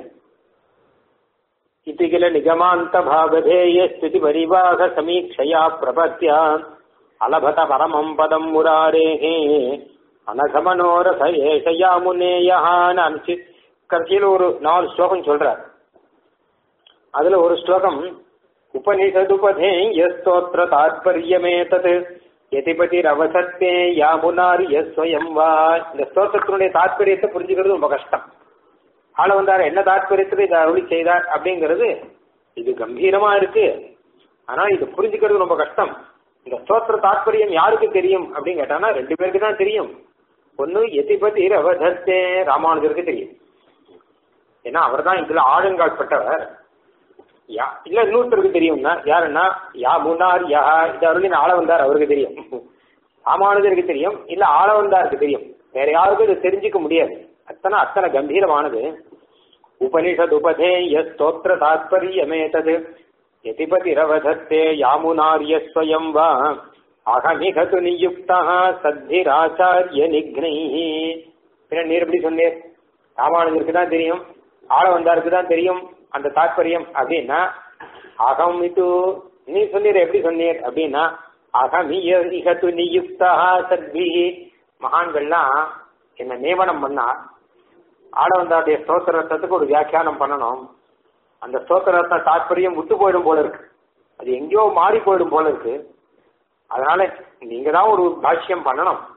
இது கில நிகமாந்த பாகதேய ஸ்துதி பரிவாக சமீட்சையா பிரபத்தியா அலபத பரமம் பதம் முராரேஹே அனகமனோரச ஏஷயா முனேயான்னு அனுப்பிச்சு கடைசியில் ஒரு நாலு ஸ்லோகம் சொல்றார் அதுல ஒரு ஸ்லோகம் உபனிஷதுபதே யஸ்தோத்திர தாற்பயமே தத் எதிபதி ரவசத்தே யாமுனார் எஸ்வயம் வா இந்த ஸ்தோத்திரத்தினுடைய தாற்பயத்தை புரிஞ்சுக்கிறது ரொம்ப கஷ்டம் ஆள வந்தார் என்ன தாற்பயத்தில் இதை அருளி செய்தார் அப்படிங்கிறது இது கம்பீரமா இருக்கு ஆனா இது புரிஞ்சுக்கிறது ரொம்ப கஷ்டம் இந்த ஸ்தோத்திர தாற்பயம் யாருக்கு தெரியும் அப்படின்னு கேட்டானா ரெண்டு பேருக்கு தான் தெரியும் ஒன்னு எதிபதி ரவதத்தே ராமானுஜருக்கு தெரியும் ஏன்னா அவர் தான் இதுல ஆழங்காட்பட்டவர் யா இல்ல இன்னொருத்தருக்கு தெரியும்னா யாருன்னா யா முன்னார் யா இது அருளின் ஆள வந்தார் அவருக்கு தெரியும் ராமானுஜருக்கு தெரியும் இல்ல ஆள வந்தாருக்கு தெரியும் வேற யாருக்கும் இது தெரிஞ்சுக்க முடியாது அத்தனை அத்தனை கம்பீரமானது உபனிஷத் உபதேய ஸ்தோத்திர தாத்பரியமேதது எதிபதி ரவதத்தே யாமுனாரிய ஸ்வயம் வா அகமிகது நியுக்தா சத்திராச்சாரிய நிக்னை பின்ன நீர் எப்படி சொன்னீர் ராமானுஜருக்கு தான் தெரியும் ஆள வந்தாருக்கு தான் தெரியும் அந்த தாற்பயம் அப்படின்னா அகம் இது நீ சொன்னீர் எப்படி சொன்னீர் அப்படின்னா அகமியது நியுக்தா சத்பி மகான்கள்லாம் என்ன நியமனம் பண்ணா ஆள வந்தாருடைய ஸ்தோத்திரத்துக்கு ஒரு வியாக்கியானம் பண்ணணும் அந்த ஸ்தோத்திரத்தை தாற்பயம் விட்டு போயிடும் போல இருக்கு அது எங்கேயோ மாறி போயிடும் போல இருக்கு அதனால நீங்க தான் ஒரு பாஷ்யம் பண்ணணும்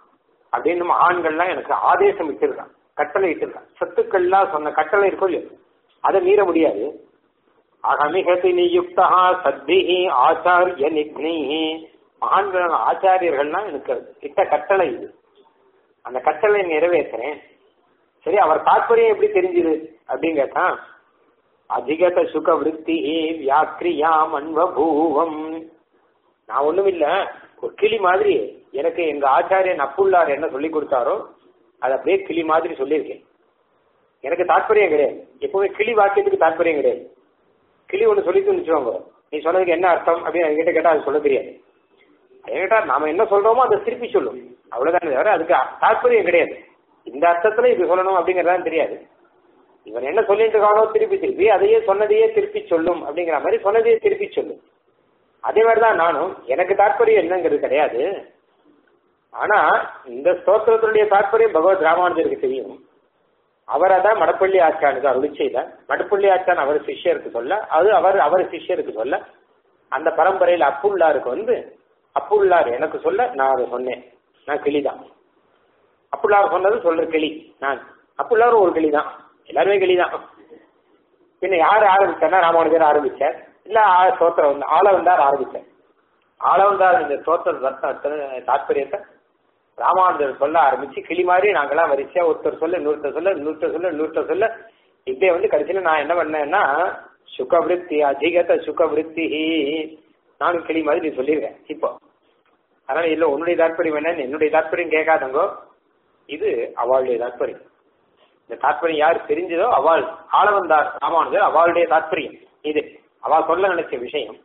அப்படின்னு மகான்கள்லாம் எனக்கு ஆதேசம் இட்டிருக்கான் கட்டளை இட்டிருக்கான் சத்துக்கள்லாம் சொன்ன கட்டளை இருக்கும் இல்லையோ அதை மீற முடியாது அகமிகதி நியுக்தா சத்பிஹி ஆச்சாரிய நிக்னிஹி மகான்களான ஆச்சாரியர்கள்லாம் எனக்கு இட்ட கட்டளை இது அந்த கட்டளை நிறைவேற்றுறேன் சரி அவர் தாற்பயம் எப்படி தெரிஞ்சுது அப்படின்னு கேட்டா அதிகத சுக விருத்தி வியாக்கிரியாம் அன்வபூவம் நான் ஒண்ணும் இல்ல ஒரு கிளி மாதிரி எனக்கு எங்க ஆச்சாரியன் அப்புள்ளார் என்ன சொல்லி கொடுத்தாரோ அதை அப்படியே கிளி மாதிரி சொல்லியிருக்கேன் எனக்கு தாற்பயம் கிடையாது எப்பவுமே கிளி வாக்கியத்துக்கு தாற்பயம் கிடையாது கிளி ஒன்று சொல்லிட்டு வச்சுக்கோங்க நீ சொன்னதுக்கு என்ன அர்த்தம் அப்படின்னு என்கிட்ட கேட்டா அது சொல்ல தெரியாது என்கிட்ட நாம என்ன சொல்றோமோ அதை திருப்பி சொல்லும் அவ்வளவுதானே தவிர அதுக்கு தாற்பயம் கிடையாது இந்த அர்த்தத்துல இது சொல்லணும் அப்படிங்கறதான் தெரியாது இவன் என்ன சொல்லிட்டு இருக்கானோ திருப்பி திருப்பி அதையே சொன்னதையே திருப்பி சொல்லும் அப்படிங்கிற மாதிரி சொன்னதையே திருப்பி சொல்லும் அதே மாதிரிதான் நானும் எனக்கு தாற்பயம் என்னங்கிறது கிடையாது ஆனா இந்த ஸ்தோத்திரத்தினுடைய தாற்பயம் பகவத் ராமானுஜருக்கு தெரியும் அவர் அதான் மடப்பள்ளி ஆச்சானுக்கு அருளி செய்தார் மடப்பள்ளி ஆச்சான் அவர் சிஷ்யருக்கு சொல்ல அது அவர் அவர் சிஷ்யருக்கு சொல்ல அந்த பரம்பரையில் அப்புள்ளாருக்கு வந்து அப்புள்ளார் எனக்கு சொல்ல நான் அதை சொன்னேன் நான் கிளிதான் அப்புள்ளார் சொன்னது சொல்ற கிளி நான் அப்புள்ளாரும் ஒரு கிளி தான் எல்லாருமே கிளி தான் பின்ன யார் ஆரம்பிச்சார்னா ராமானுஜர் ஆரம்பிச்சார் இல்ல ஸ்தோத்திரம் வந்து ஆளவந்தார் ஆரம்பிச்சார் ஆளவந்தார் இந்த ஸ்தோத்திர ரத்ன தாற்பயத்தை ராமானுஜர் சொல்ல ஆரம்பிச்சு கிளி மாதிரி நாங்கெல்லாம் வரிசையா ஒருத்தர் சொல்ல இன்னொருத்தர் சொல்ல இன்னொருத்தர் சொல்ல இன்னொருத்தர் சொல்ல இப்படியே வந்து கடைசியில நான் என்ன பண்ணேன்னா சுகவிருத்தி அதிகத சுகவிருத்தி நானும் கிளி மாதிரி நீ சொல்லியிருக்கேன் இப்போ அதனால இல்ல உன்னுடைய தாற்பயம் என்னன்னு என்னுடைய தாற்பயம் கேட்காதங்கோ இது அவளுடைய தாற்பயம் இந்த தாற்பயம் யார் தெரிஞ்சதோ அவள் ஆளவந்தார் ராமானுஜர் அவளுடைய தாற்பயம் இது அவள் சொல்ல நினைச்ச விஷயம்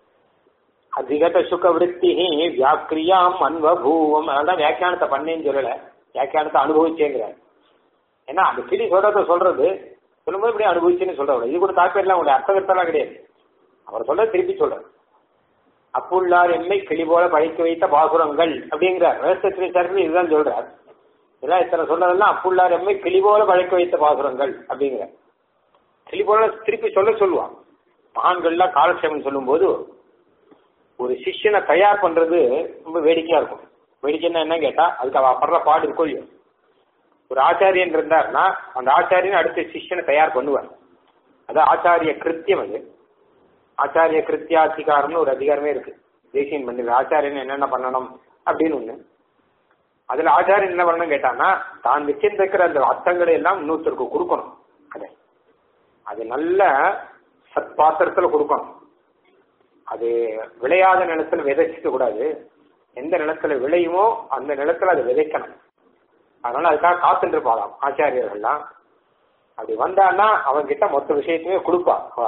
அதிகத சுக விருத்தி வியாக்கிரியாம் அன்பபூவம் அதனால்தான் வியாக்கியானத்தை பண்ணேன்னு சொல்லல வியாக்கியானத்தை அனுபவிச்சேங்கிறார் ஏன்னா அந்த கிளி சொல்றத சொல்றது சொல்லும்போது இப்படி அனுபவிச்சுன்னு சொல்றவர் இது கூட தாற்பயம்லாம் உங்களுடைய அர்த்தகத்தெல்லாம் கிடையாது அவர் சொல்ற திருப்பி சொல்றார் அப்புள்ளார் எம்மை கிளி போல பழைக்க வைத்த பாசுரங்கள் அப்படிங்கிறார் வேஸ்திரிச்சார்கள் இதுதான் சொல்றார் இதெல்லாம் இத்தனை சொன்னதெல்லாம் அப்புள்ளார் எம்மை கிளி போல பழைக்க வைத்த பாசுரங்கள் அப்படிங்கிறார் கிளி போல திருப்பி சொல்ல சொல்லுவான் மகான்கள்லாம் காலக்ஷேமம் சொல்லும்போது ஒரு சிஷ்யனை தயார் பண்றது ரொம்ப வேடிக்கையா இருக்கும் வேடிக்கைன்னா என்ன கேட்டா அதுக்கு அவ படுற பாடு இருக்கும் இல்லையோ ஒரு ஆச்சாரியன் இருந்தார்னா அந்த ஆச்சாரியன் அடுத்த சிஷ்யனை தயார் பண்ணுவார் அது ஆச்சாரிய கிருத்தியம் அது ஆச்சாரிய கிருத்தியாதிகாரம்னு ஒரு அதிகாரமே இருக்கு தேசியன் பண்ணிருக்கு ஆச்சாரியன் என்னென்ன பண்ணணும் அப்படின்னு ஒண்ணு அதுல ஆச்சாரியன் என்ன பண்ணணும் கேட்டான்னா தான் வச்சிருந்திருக்கிற அந்த அர்த்தங்களை எல்லாம் இன்னொருத்தருக்கு கொடுக்கணும் அதை அது நல்ல சத் பாத்திரத்துல கொடுக்கணும் அது விளையாத நிலத்துல விதைச்சிக்க கூடாது எந்த நிலத்துல விளையுமோ அந்த நிலத்துல அதை விதைக்கணும் அதனால அதுக்காக காத்துட்டு இருப்பாளாம் ஆச்சாரியர்கள்லாம் அப்படி வந்தான்னா அவன் கிட்ட மொத்த விஷயத்தையுமே கொடுப்பா அவ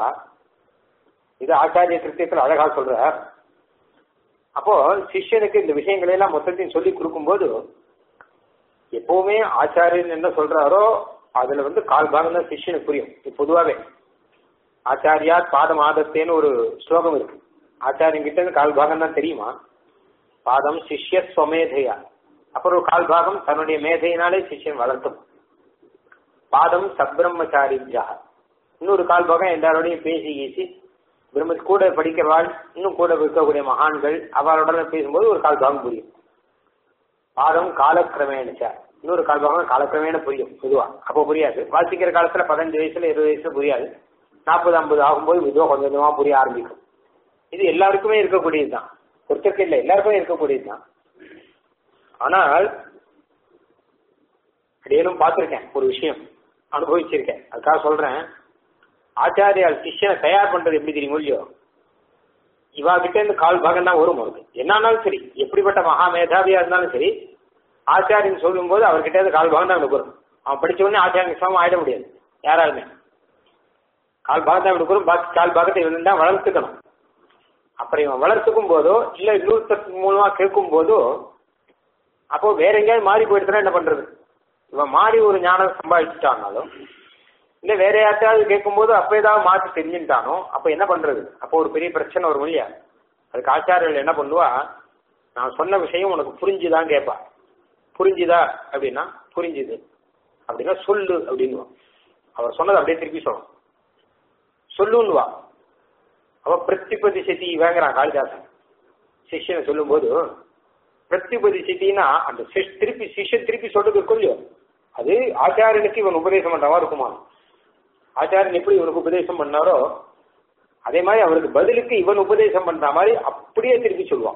இது ஆச்சாரிய கிருத்தியத்தில் அழகா சொல்றார் அப்போ சிஷ்யனுக்கு இந்த விஷயங்களை எல்லாம் மொத்தத்தையும் சொல்லி கொடுக்கும்போது எப்பவுமே ஆச்சாரியன் என்ன சொல்றாரோ அதுல வந்து கால் பாகம் தான் சிஷ்யனுக்கு புரியும் இது பொதுவாவே ஆச்சாரியா பாதம் ஆதத்தேன்னு ஒரு ஸ்லோகம் இருக்கு ஆச்சாரியன் கிட்ட இருந்து கால் பாகம் தான் தெரியுமா பாதம் சிஷ்ய ஸ்வமேதையா அப்புறம் ஒரு கால் பாகம் தன்னுடைய மேதையினாலே சிஷ்யன் வளர்த்தும் பாதம் சப்ரம்மச்சாரிஜா இன்னொரு கால் பாகம் எல்லாரோடையும் பேசி கீசி பிரம்ம கூட படிக்கிறவாள் இன்னும் கூட இருக்கக்கூடிய மகான்கள் அவளோட பேசும்போது ஒரு கால் பாகம் புரியும் பாதம் காலக்கிரமேனச்சா இன்னொரு கால் பாகம் காலக்கிரமேண புரியும் பொதுவா அப்போ புரியாது வாசிக்கிற காலத்துல பதினஞ்சு வயசுல இருபது வயசுல புரியாது நாற்பது ஐம்பது ஆகும்போது மெதுவா கொஞ்சம் கொஞ்சமா புரிய ஆரம்பிக்கும் இது எல்லாருக்குமே இருக்கக்கூடியதுதான் ஒருத்தருக்கு இல்லை எல்லாருக்குமே இருக்கக்கூடியதுதான் ஆனால் அப்படியேனும் பார்த்திருக்கேன் ஒரு விஷயம் அனுபவிச்சிருக்கேன் அதுக்காக சொல்றேன் ஆச்சாரியால் சிஷ்யனை தயார் பண்றது எப்படி தெரியுமோ இல்லையோ இவா கிட்ட இருந்து கால் பாகம் தான் வரும் அவருக்கு என்னாலும் சரி எப்படிப்பட்ட மகா மேதாவியா இருந்தாலும் சரி ஆச்சாரியன் சொல்லும் போது அவர்கிட்ட இருந்து கால் பாகம் தான் அவனுக்கு வரும் அவன் படிச்ச உடனே ஆச்சாரியன் சமம் ஆயிட முடியாது யாராலுமே கால் பாகத்தை அவனுக்கு வரும் பாக்கி கால் பாகத்தை இவன் தான் வளர்த்துக்கணும் அப்புறம் இவன் வளர்த்துக்கும் போதோ இல்ல இன்னொருத்தர் மூலமா கேட்கும் போதோ அப்போ வேற எங்கேயாவது மாறி போயிடுச்சுன்னா என்ன பண்றது இவன் மாறி ஒரு ஞானம் சம்பாதிச்சுட்டானாலும் இல்ல வேற யார்ட்டாவது கேட்கும்போது அப்ப ஏதாவது மாற்றி தெரிஞ்சுட்டானோ அப்ப என்ன பண்றது அப்போ ஒரு பெரிய பிரச்சனை வரும் இல்லையா அதுக்கு ஆச்சாரியர்கள் என்ன பண்ணுவா நான் சொன்ன விஷயம் உனக்கு புரிஞ்சுதான் கேட்பா புரிஞ்சுதா அப்படின்னா புரிஞ்சுது அப்படின்னா சொல்லு அப்படின்னு அவர் சொன்னதை அப்படியே திருப்பி சொல்லணும் சொல்லுன்னுவா அவ பிரதிபதி சதி வேங்குறான் காளிதாசன் சிஷ்யனை சொல்லும்போது பிரத்யுபதிச்சிட்டின்னா அந்த சிஷ்- திருப்பி சிஷ்யன் திருப்பி சொல்றது இருக்கும் இல்லையோ அது ஆச்சாரியனுக்கு இவன் உபதேசம் பண்றவா இருக்குமா ஆச்சாரியன் எப்படி இவனுக்கு உபதேசம் பண்ணாரோ அதே மாதிரி அவருக்கு பதிலுக்கு இவன் உபதேசம் பண்ற மாதிரி அப்படியே திருப்பி சொல்லுவான்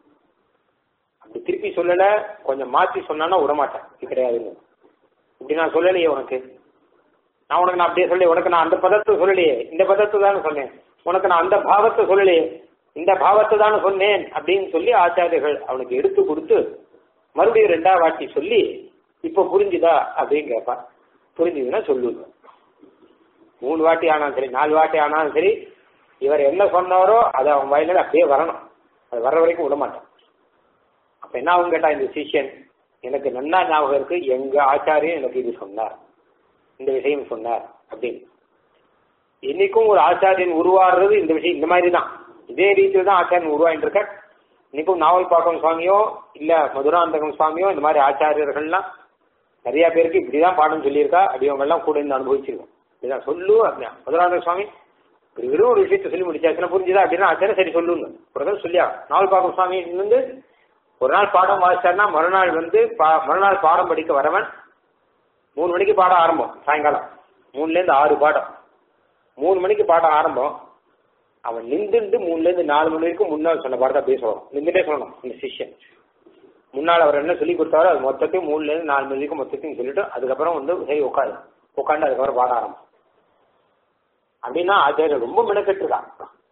அப்படி திருப்பி சொல்லல கொஞ்சம் மாத்தி சொன்னான்னா விடமாட்டேன் இது கிடையாதுன்னு இப்படி நான் சொல்லலையே உனக்கு நான் உனக்கு நான் அப்படியே சொல்லி உனக்கு நான் அந்த பதத்தை சொல்லலையே இந்த பதத்தை தானே சொன்னேன் உனக்கு நான் அந்த பாவத்தை சொல்லலையே இந்த பாவத்தை தானே சொன்னேன் அப்படின்னு சொல்லி ஆச்சாரியர்கள் அவனுக்கு எடுத்து கொடுத்து மறுபடியும் ரெண்டாவது வாட்டி சொல்லி இப்போ புரிஞ்சுதா அப்படின்னு கேட்பான் புரிஞ்சுதுன்னா சொல்லுங்க மூணு வாட்டி ஆனாலும் சரி நாலு வாட்டி ஆனாலும் சரி இவர் என்ன சொன்னாரோ அது அவன் வாயில அப்படியே வரணும் அது வர்ற வரைக்கும் விட மாட்டான் அப்ப என்ன ஆகும் கேட்டா இந்த சிஷ்யன் எனக்கு நன்னா ஞாபகம் இருக்கு எங்க ஆச்சாரியன் எனக்கு இது சொன்னார் இந்த விஷயம் சொன்னார் அப்படின்னு இன்னைக்கும் ஒரு ஆச்சாரியன் உருவாடுறது இந்த விஷயம் இந்த மாதிரி தான் இதே ரீதியில் தான் ஆச்சாரியன் உருவாயிட்டு இருக்க இன்னைக்கும் நாவல் பாக்கம் சுவாமியோ இல்ல மதுராந்தகம் சுவாமியோ இந்த மாதிரி ஆச்சாரியர்கள்லாம் நிறைய பேருக்கு இப்படிதான் பாடம் சொல்லியிருக்கா அப்படியவங்க எல்லாம் கூட இருந்து அனுபவிச்சிருக்கோம் இதுதான் சொல்லு அப்படின்னா மதுராந்தக சுவாமி இப்படி வெறும் ஒரு விஷயத்தை சொல்லி முடிச்சாச்சுன்னா புரிஞ்சுதா அப்படின்னா ஆச்சாரம் சரி சொல்லுங்க ஒரு தடவை சொல்லியா நாவல் பாக்கம் சுவாமி வந்து ஒரு நாள் பாடம் வாசிச்சாருன்னா மறுநாள் வந்து பா- மறுநாள் பாடம் படிக்க வரவன் மூணு மணிக்கு பாடம் ஆரம்பம் சாயங்காலம் மூணுல இருந்து ஆறு பாடம் மூணு மணிக்கு பாடம் ஆரம்பம் அவன் நின்றுண்டு மூணுல இருந்து நாலு மணி வரைக்கும் முன்னால் சொன்ன பாடத்தை அப்படியே சொல்லணும் நின்றுட்டே சொல்லணும் இந்த சிஷ்யன் முன்னால் அவர் என்ன சொல்லி கொடுத்தாரோ அது மொத்தத்தையும் மூணுல இருந்து நாலு மணி வரைக்கும் மொத்தத்தையும் சொல்லிட்டு அதுக்கப்புறம் வந்து சரி உட்காரு உட்காந்து அதுக்கப்புறம் பாட ஆரம்பம் அப்படின்னா ஆச்சாரியர் ரொம்ப மெனக்கெட்டுருக்கான்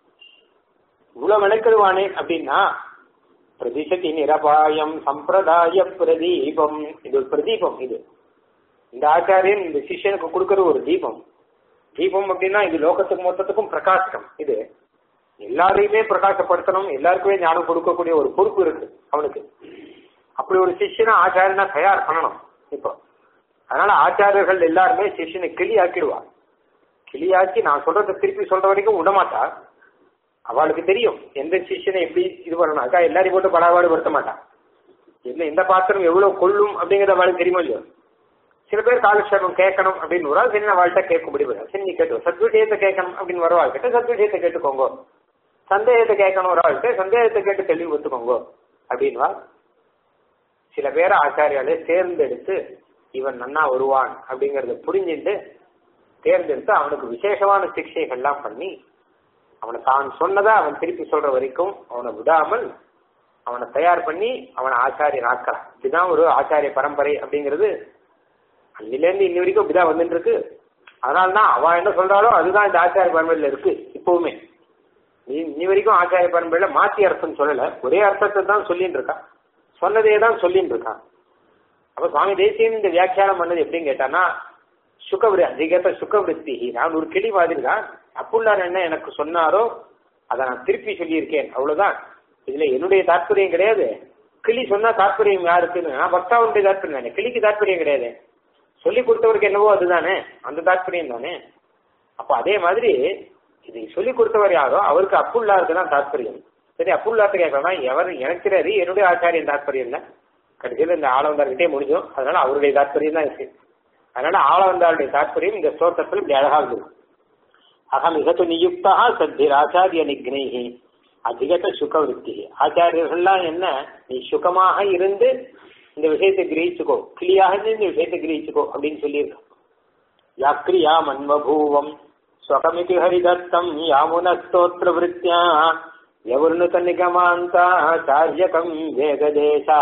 இவ்வளவு மெனக்கெடுவானே அப்படின்னா பிரதிசதி நிரபாயம் சம்பிரதாய பிரதீபம் இது ஒரு பிரதீபம் இது இந்த ஆச்சாரியன் இந்த சிஷ்யனுக்கு கொடுக்கிற ஒரு தீபம் தீபம் அப்படின்னா இது லோகத்துக்கு மொத்தத்துக்கும் பிரகாசம் இது எல்லாரையுமே பிரகாசப்படுத்தணும் எல்லாருக்குமே ஞானம் கொடுக்கக்கூடிய ஒரு பொறுப்பு இருக்கு அவனுக்கு அப்படி ஒரு சிஷ்யனை ஆச்சாரியனா தயார் பண்ணணும் இப்போ அதனால ஆச்சாரியர்கள் எல்லாருமே சிஷ்யனை கிளி ஆக்கிடுவார் கிளியாக்கி நான் சொல்றதை திருப்பி சொல்ற வரைக்கும் விடமாட்டா அவளுக்கு தெரியும் எந்த சிஷ்யனை எப்படி இது பண்ணணும் அக்கா எல்லாரையும் போட்டு படாபாடு படுத்த மாட்டான் இல்ல இந்த பாத்திரம் எவ்வளவு கொள்ளும் அப்படிங்கறத அவளுக்கு தெரியுமா இல்லையோ சில பேர் காலக்ஷேபம் கேட்கணும் அப்படின்னு வரா சரி நான் வாழ்கிட்ட கேட்கும்படி வரா சரி நீ கேட்டு சத்விஷயத்தை கேட்கணும் அப்படின்னு வர வாழ்கிட்ட சத்விஷயத்தை கேட்டுக்கோங்க சந்தேகத்தை கேட்கணும் ஒரு வாழ்க்கை சந்தேகத்தை கேட்டு தெளிவு ஒத்துக்கோங்க அப்படின்வா சில பேரை ஆச்சாரியாலே தேர்ந்தெடுத்து இவன் நன்னா வருவான் அப்படிங்கறத புரிஞ்சுட்டு தேர்ந்தெடுத்து அவனுக்கு விசேஷமான சிக்ஷைகள்லாம் பண்ணி அவனை தான் சொன்னதை அவன் திருப்பி சொல்ற வரைக்கும் அவனை விடாமல் அவனை தயார் பண்ணி அவனை ஆச்சாரியன் ஆக்கலாம் இதுதான் ஒரு ஆச்சாரிய பரம்பரை அப்படிங்கிறது அன்னிலேருந்து இன்னி வரைக்கும் இப்படிதான் வந்துட்டு இருக்கு அதனால்தான் அவன் என்ன சொல்றாளோ அதுதான் இந்த ஆச்சாரிய பரம்பரையில இருக்கு இப்பவுமே நீ இன்னி வரைக்கும் ஆச்சாரிய பரம்பரையில மாத்தி அர்த்தம் சொல்லல ஒரே அர்த்தத்தை தான் சொல்லிட்டு இருக்கான் சொன்னதே தான் சொல்லிட்டு இருக்கான் அப்ப சுவாமி தேசியன் இந்த வியாக்கியானம் பண்ணது எப்படின்னு கேட்டானா சுகவிரு அதிகத்த சுகவிருத்தி நான் ஒரு கிளி மாதிரி தான் அப்புள்ளார் என்ன எனக்கு சொன்னாரோ அதை நான் திருப்பி சொல்லியிருக்கேன் அவ்வளவுதான் இதுல என்னுடைய தாற்பயம் கிடையாது கிளி சொன்னா தாற்பயம் யாருக்குன்னு நான் பக்தாவுடைய தாற்பயம் தானே கிளிக்கு தாற்பயம் கிடையாது சொல்லி கொடுத்தவருக்கு என்னவோ அதுதானே அந்த தாற்பயம் தானே அப்ப அதே மாதிரி இதை சொல்லி கொடுத்தவர் யாரோ அவருக்கு அப்புள்ளாருக்கு தான் தாற்பயம் சரி அப்புள்ளாத்து கேட்கலாம் எவர் எனக்கு தெரியாது என்னுடைய ஆச்சாரியன் தாற்பயம் இல்லை கடைசியில் இந்த ஆளவந்தார்கிட்டே முடிஞ்சோம் அதனால அவருடைய தாற்பயம் தான் இருக்கு அதனால ஆளவந்தாருடைய தாற்பயம் இந்த ஸ்லோகத்தில் இப்படி அழகா இருந்தது அகம் மிகத்து நியுக்தா சத்திர் ஆச்சாரிய நிக்னேகி அதிகத்த சுகவிருத்தி ஆச்சாரியர்கள்லாம் என்ன நீ சுகமாக இருந்து இந்த விஷயத்தை கிரகிச்சுக்கோ கிளியாக இருந்து இந்த விஷயத்தை கிரகிச்சுக்கோ அப்படின்னு சொல்லியிருக்கான் யாக்கிரியா மன்மபூவம் ஸ்வகமிதி ஹரிதத்தம் யாமுன ஸ்தோத்திர விருத்தியா யவர்ணுத நிகமாந்தா சாரியகம் வேகதேசா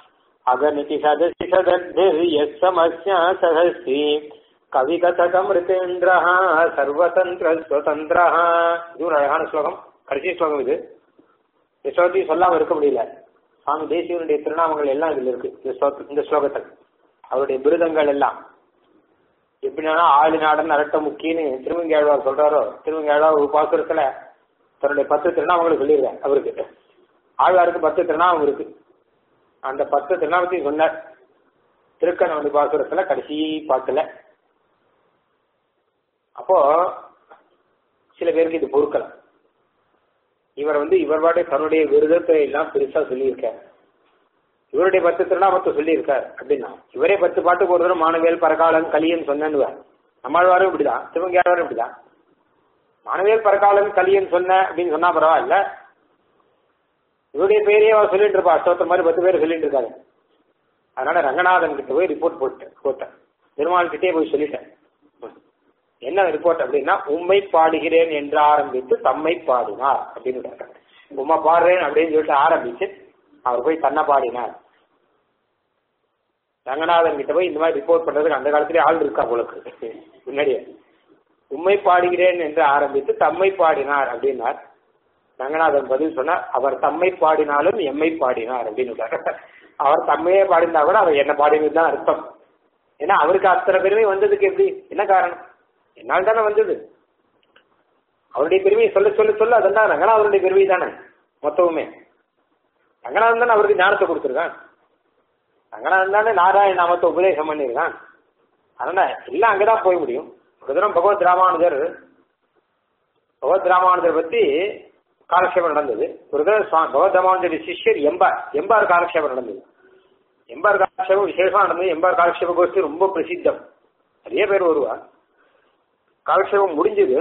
அகமிதி சதசி சதத்திர் எஸ் சமஸ்யா சதஸ்ரீ கவிகதகமிருதேந்திர சர்வதந்திர ஸ்வதந்திர இது ஒரு அழகான ஸ்லோகம் கடைசி ஸ்லோகம் இது இந்த ஸ்லோகத்தையும் சொல்லாம இருக்க முடியல சுவாமி தேசியனுடைய திருநாமங்கள் எல்லாம் இதுல இருக்கு இந்த ஸ்லோக இந்த ஸ்லோகத்தில் அவருடைய பிருதங்கள் எல்லாம் எப்படின்னா ஆளு நாடன் அரட்ட முக்கின்னு திருவங்கியாழ்வார் சொல்றாரோ திருவங்கியாழ்வார் ஒரு பாசுரத்துல தன்னுடைய பத்து திருநாமங்களை சொல்லியிருக்காரு அவருக்கு ஆழ்வாருக்கு பத்து திருநாமம் இருக்கு அந்த பத்து திருநாமத்தையும் சொன்னார் திருக்கணவனி பாசுரத்துல கடைசி பாட்டுல அப்போ சில பேருக்கு இது பொறுக்கலாம் இவர் வந்து இவர் பாட்டு தன்னுடைய விருதத்தை எல்லாம் பெருசா சொல்லியிருக்கார் இவருடைய பத்து திருநாமத்தை சொல்லியிருக்கார் அப்படின்னா இவரே பத்து பாட்டுக்கு ஒரு தடவை மாணவியல் பரகாலன் கலியன் சொன்னேன்னு நம்மாழ்வாரும் இப்படிதான் சிவங்கியாரும் இப்படிதான் மாணவியல் பரகாலன் கலியன் சொன்ன அப்படின்னு சொன்னா பரவாயில்ல இவருடைய பேரையே அவ சொல்லிட்டு இருப்பா அஷ்டோத்தர் மாதிரி பத்து பேர் சொல்லிட்டு இருக்காங்க அதனால ரங்கநாதன் கிட்ட போய் ரிப்போர்ட் போட்டேன் போட்டேன் பெருமாள் கிட்டே போய் சொல்லிட்டேன் என்ன ரிப்போர்ட் அப்படின்னா உண்மை பாடுகிறேன் என்று ஆரம்பித்து தம்மை பாடினார் அப்படின்னு உம்மை பாடுறேன் அப்படின்னு சொல்லிட்டு ஆரம்பிச்சு அவர் போய் தன்னை பாடினார் ரங்கநாதன் கிட்ட போய் இந்த மாதிரி ரிப்போர்ட் பண்றதுக்கு அந்த காலத்திலே ஆள் இருக்கா போலக்கு முன்னாடியே உண்மை பாடுகிறேன் என்று ஆரம்பித்து தம்மை பாடினார் அப்படின்னார் ரங்கநாதன் பதில் சொன்னார் அவர் தம்மை பாடினாலும் எம்மை பாடினார் அப்படின்னு அவர் தம்மையே பாடினா கூட அவர் என்ன பாடினது தான் அர்த்தம் ஏன்னா அவருக்கு அத்தனை பெருமை வந்ததுக்கு எப்படி என்ன காரணம் என்னால் தானே வந்தது அவருடைய பெருமையை சொல்ல சொல்ல சொல்ல அதெல்லாம் ரங்கநாதனுடைய பெருமை தானே மொத்தமுமே ரங்கநாதன் தானே அவருக்கு ஞானத்தை கொடுத்துருக்கான் ரங்கநாதன் தானே நாராயண நாமத்தை உபதேசம் பண்ணியிருக்கான் அதனால எல்லாம் அங்கதான் போய் முடியும் ஒரு தினம் பகவத் ராமானுஜர் பகவத் ராமானுஜர் பத்தி காலக்ஷேபம் நடந்தது ஒரு தடவை சுவா- பகவத் ராமானுஜர் சிஷ்யர் எம்பார் எம்பார் காலக்ஷேபம் நடந்தது எம்பார் காலக்ஷேபம் விசேஷமா நடந்தது எம்பார் காலக்ஷேப கோஷ்டி ரொம்ப பிரசித்தம் நிறைய பேர் வருவா காலக்ஷேபம் முடிஞ்சது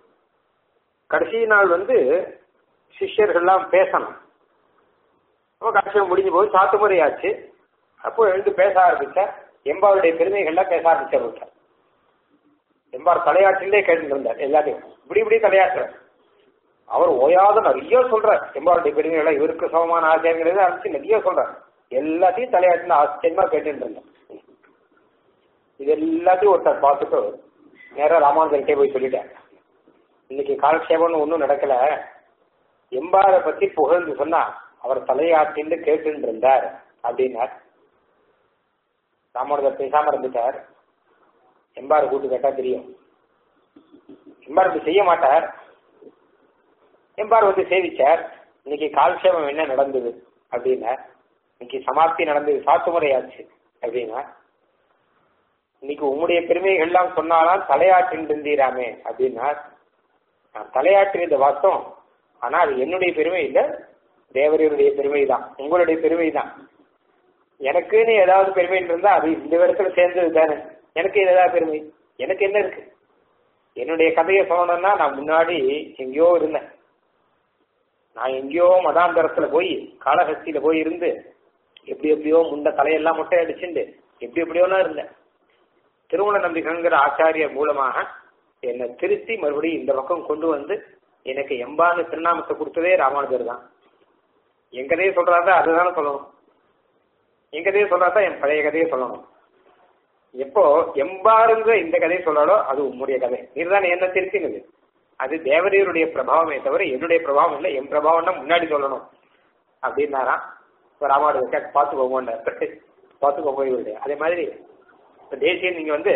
கடைசி நாள் வந்து சிஷ்யர்கள்லாம் பேசணும் அப்போ காலக்ஷேபம் முடிஞ்சு போய் சாத்துமுறை ஆச்சு அப்போ எழுந்து பேச ஆரம்பிச்சார் எம்பாருடைய பெருமைகள்லாம் பேச ஆரம்பிச்சார் எம்பார் தலையாற்றிலே கேட்டு இருந்தார் எல்லாத்தையும் இப்படி இப்படி தலையாட்டுறார் அவர் ஓயாத நிறைய சொல்றார் எம்பாருடைய பெருமைகளை இவருக்கு சமமான ஆச்சரியங்கிறத அனுப்பிச்சு நிறைய சொல்றார் எல்லாத்தையும் தலையாட்டின ஆச்சரியமா கேட்டுட்டு இருந்தேன் இது எல்லாத்தையும் ஒருத்தர் பார்த்துட்டு நேரா ராமானுஜர்கிட்டே போய் சொல்லிட்டேன் இன்னைக்கு காலக்ஷேபம்னு ஒன்றும் நடக்கல எம்பாரை பத்தி புகழ்ந்து சொன்னா அவர் தலையாட்டின்னு கேட்டுட்டு இருந்தார் அப்படின்னார் ராமானுஜர் பேசாம இருந்துட்டார் எம்பார் கூட்டு கேட்டா தெரியும் எம்பார் இப்படி செய்ய மாட்டார் எம்பார் வந்து சேவிச்சார் இன்னைக்கு கால்ஷேபம் என்ன நடந்தது அப்படின்னா இன்னைக்கு சமாப்தி நடந்தது சாத்துமுறை ஆச்சு அப்படின்னா இன்னைக்கு உம்முடைய பெருமைகள்லாம் சொன்னாலாம் தலையாற்றின் இருந்தீராமே அப்படின்னா நான் தலையாற்றினது வாஸ்தவம் ஆனா அது என்னுடைய பெருமை இல்லை தேவரையுடைய பெருமை தான் உங்களுடைய பெருமை தான் எனக்குன்னு ஏதாவது பெருமை இருந்தா அது இந்த இடத்துல சேர்ந்தது தானே எனக்கு ஏதாவது பெருமை எனக்கு என்ன இருக்கு என்னுடைய கதையை சொல்லணும்னா நான் முன்னாடி எங்கேயோ இருந்தேன் நான் எங்கேயோ மதாந்தரத்துல போய் காளஹஸ்தியில போய் இருந்து எப்படி எப்படியோ முண்ட தலையெல்லாம் முட்டை அடிச்சுண்டு எப்படி எப்படியோலாம் இருந்தேன் திருமண நம்பிக்கைங்கிற ஆச்சாரியர் மூலமாக என்னை திருத்தி மறுபடியும் இந்த பக்கம் கொண்டு வந்து எனக்கு எம்பான்னு திருநாமத்தை கொடுத்ததே ராமானுஜர் தான் என் கதையை சொல்றாதா அதுதானே சொல்லணும் என் கதையை சொல்றாதான் என் பழைய கதையை சொல்லணும் எப்போ எம்பாருங்க இந்த கதையை சொல்றாலோ அது உம்முடைய கதை நீர்தான் என்ன திருத்தினது அது தேவதையருடைய பிரபாவமே தவிர என்னுடைய பிரபாவம் இல்லை என் பிரபாவம்னா முன்னாடி சொல்லணும் அப்படின்னாராம் இப்போ ராமானுஜர் பார்த்துக்கோங்க பார்த்துக்கோங்க இவருடைய அதே மாதிரி இப்ப தேசியன் நீங்க வந்து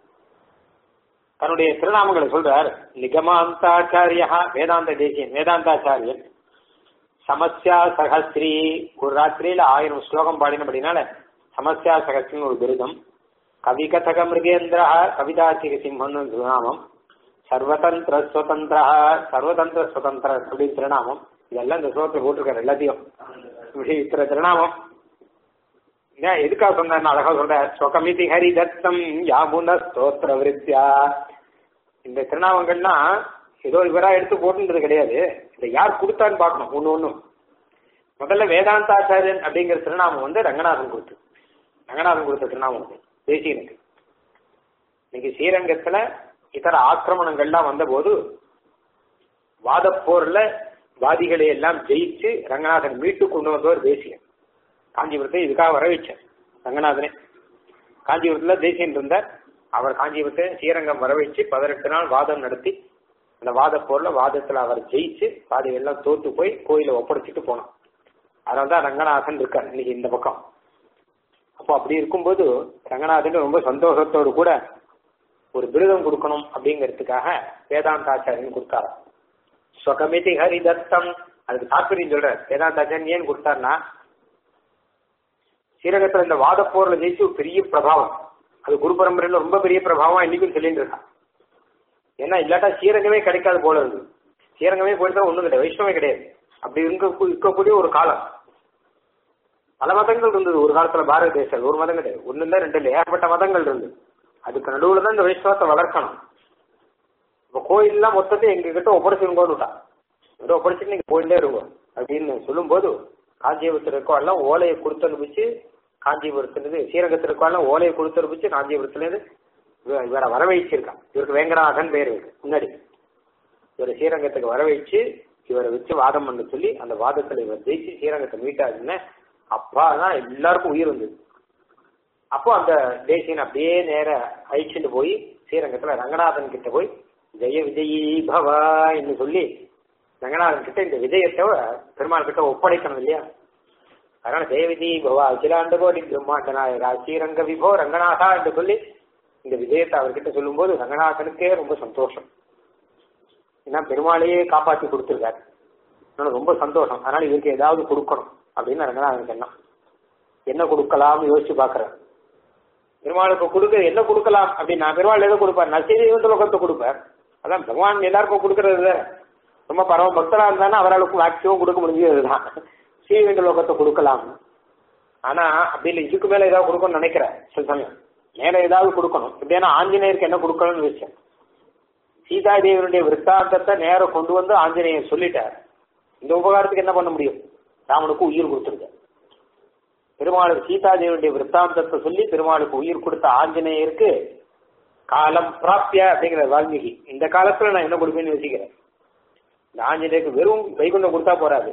தன்னுடைய திருநாமங்களை சொல்றார் நிகமாந்தாச்சாரியா வேதாந்த தேசியன் வேதாந்தாச்சாரியன் சமஸ்யா சகஸ்திரி ஒரு ராத்திரியில ஆயிரம் ஸ்லோகம் பாடினபடினால சமஸ்யா சகஸ்திரின்னு ஒரு விருதம் கவி கதக மிருகேந்திரா கவிதாச்சிக சிம்மன் திருநாமம் சர்வதந்திர சுதந்திர சர்வதந்திர சுதந்திர அப்படின்னு திருநாமம் இதெல்லாம் இந்த ஸ்லோகத்தில் போட்டிருக்காரு எல்லாத்தையும் இப்படி இத்தனை திருநாமம் ஏன் எதுக்காக சொன்னார் அழகா சொல்ற சொகமிதி ஹரி தத்தம் யாமுன ஸ்தோத்திர விருத்தியா இந்த திருநாமங்கள்லாம் ஏதோ இவரா எடுத்து போட்டுன்றது கிடையாது இதை யார் கொடுத்தான்னு பார்க்கணும் ஒண்ணு ஒண்ணும் முதல்ல வேதாந்தாச்சாரியன் அப்படிங்கிற திருநாமம் வந்து ரங்கநாதன் கொடுத்து ரங்கநாதன் கொடுத்த திருநாமம் அது தேசியனுக்கு இன்னைக்கு ஸ்ரீரங்கத்துல இதர ஆக்கிரமணங்கள்லாம் வந்தபோது வாதப்போர்ல வாதிகளை எல்லாம் ஜெயிச்சு ரங்கநாதன் மீட்டு கொண்டு வந்தவர் தேசியன் காஞ்சிபுரத்தை இதுக்காக வர வச்சார் ரங்கநாதனே காஞ்சிபுரத்துல தேசியன் இருந்தார் அவர் காஞ்சிபுரத்தை ஸ்ரீரங்கம் வர வச்சு பதினெட்டு நாள் வாதம் நடத்தி அந்த வாத போர்ல வாதத்துல அவர் ஜெயிச்சு வாதிகள் எல்லாம் தோத்து போய் கோயிலை ஒப்படைச்சிட்டு போனோம் அதனாலதான் ரங்கநாதன் இருக்கார் இன்னைக்கு இந்த பக்கம் அப்போ அப்படி இருக்கும்போது ரங்கநாதன் ரொம்ப சந்தோஷத்தோடு கூட ஒரு விருதம் கொடுக்கணும் அப்படிங்கிறதுக்காக வேதாந்தாச்சாரியன் கொடுத்தாரு ஸ்வகமிதி ஹரி தத்தம் அதுக்கு தாற்பயம் சொல்ற வேதாந்தாச்சாரியன் ஏன் கொடுத்தாருன்னா ஸ்ரீரங்கத்துல இந்த வாத போர்ல ஜெயிச்சு ஒரு பெரிய பிரபாவம் அது குரு பரம்பரையில ரொம்ப பெரிய பிரபாவம் இன்னைக்கும் சொல்லிட்டு இருக்கான் ஏன்னா இல்லாட்டா ஸ்ரீரங்கமே கிடைக்காது போல இருக்கு ஸ்ரீரங்கமே போயிட்டு ஒண்ணும் கிடையாது வைஷ்ணவே கிடையாது அப்படி இருக்க இருக்கக்கூடிய ஒரு காலம் பல மதங்கள் இருந்தது ஒரு காலத்துல பாரத தேசம் ஒரு மதம் கிடையாது ஒண்ணு இல்ல ரெண்டு இல்ல ஏகப்பட்ட மதங்கள் இருந்தது அதுக்கு நடுவுல தான் இந்த வைஷ்ணவத்தை வளர்க்கணும் இப்ப கோயில்லாம் மொத்தத்தை எங்க கிட்ட ஒப்படைச்சுங்கோன்னு விட்டா இதை ஒப்படைச்சிட்டு நீங்க போயிட்டே இருக்கும் அப்படின்னு சொல்லும்போது காஞ்சிபுரத்தில் இருக்கவெல்லாம் ஓலையை கொடுத்து அனுப்பிச்சு காஞ்சிபுரத்துலேருந்து ஸ்ரீரங்கத்தில் இருக்கவெல்லாம் ஓலையை கொடுத்து அனுப்பிச்சு காஞ்சிபுரத்துலேருந்து இவ- இவரை வரவழைச்சிருக்கான் இவருக்கு வேங்கடாகன் பேர் இருக்கு முன்னாடி இவரை ஸ்ரீரங்கத்துக்கு வரவழைச்சு இவரை வச்சு வாதம் பண்ண சொல்லி அந்த வாதத்துல இவர் ஜெயிச்சு ஸ்ரீரங்கத்தை மீட்டாருன்னு அப்பா தான் எல்லாருக்கும் உயிர் வந்தது அப்போ அந்த தேசியன் அப்படியே நேர அழிச்சுட்டு போய் ஸ்ரீரங்கத்துல ரங்கநாதன் கிட்ட போய் ஜெய விஜயி பவா என்று சொல்லி ரங்கநாதன் கிட்ட இந்த விஜயத்தை பெருமாள் கிட்ட ஒப்படைக்கணும் இல்லையா அதனால ஜெய விஜயி பவா அகிலாண்ட கோடி பிரம்மாண்ட நாயகா ஸ்ரீரங்க விபோ ரங்கநாதா என்று சொல்லி இந்த விஜயத்தை அவர்கிட்ட சொல்லும்போது ரங்கநாதனுக்கே ரொம்ப சந்தோஷம் ஏன்னா பெருமாளையே காப்பாற்றி கொடுத்துருக்காரு அதனால ரொம்ப சந்தோஷம் அதனால இவருக்கு ஏதாவது கொடுக்கணும் அப்படின்னு ரங்கநாதனுக்கு எண்ணம் என்ன கொடுக்கலாம்னு யோசிச்சு பாக்குறேன் பெருமாளுக்கு கொடுக்க என்ன கொடுக்கலாம் அப்படின்னா பெருமாள் எதை கொடுப்பார் நசீதி லோகத்தை கொடுப்பார் அதான் பகவான் எல்லாருக்கும் கொடுக்கறது தானே. ரொம்ப பரம பக்தரா இருந்தாலும் அவர்களுக்கு மேக்சிமம் கொடுக்க முடிஞ்சதுதான் ஸ்ரீவேந்த லோகத்தை கொடுக்கலாம் ஆனா அப்படி இல்லை இதுக்கு மேல ஏதாவது கொடுக்கணும்னு நினைக்கிறேன் சில சமயம் மேல ஏதாவது கொடுக்கணும் இப்படியான ஆஞ்சநேயருக்கு என்ன கொடுக்கணும்னு வச்சேன் சீதாதேவியனுடைய விற்த்தாந்தத்தை நேரம் கொண்டு வந்து ஆஞ்சநேயர் சொல்லிட்டார் இந்த உபகாரத்துக்கு என்ன பண்ண முடியும் ராமனுக்கு உயிர் கொடுத்துருக்க பெருமாளுக்கு சீதாதேவியுடைய விற்த்தாந்தத்தை சொல்லி பெருமாளுக்கு உயிர் கொடுத்த ஆஞ்சநேயருக்கு காலம் பிராப்திய அப்படிங்கிற வால்மீகி இந்த காலத்துல நான் என்ன கொடுப்பேன்னு யோசிக்கிறேன் இந்த ஆஞ்சநேயருக்கு வெறும் வைகுண்டம் கொடுத்தா போறாது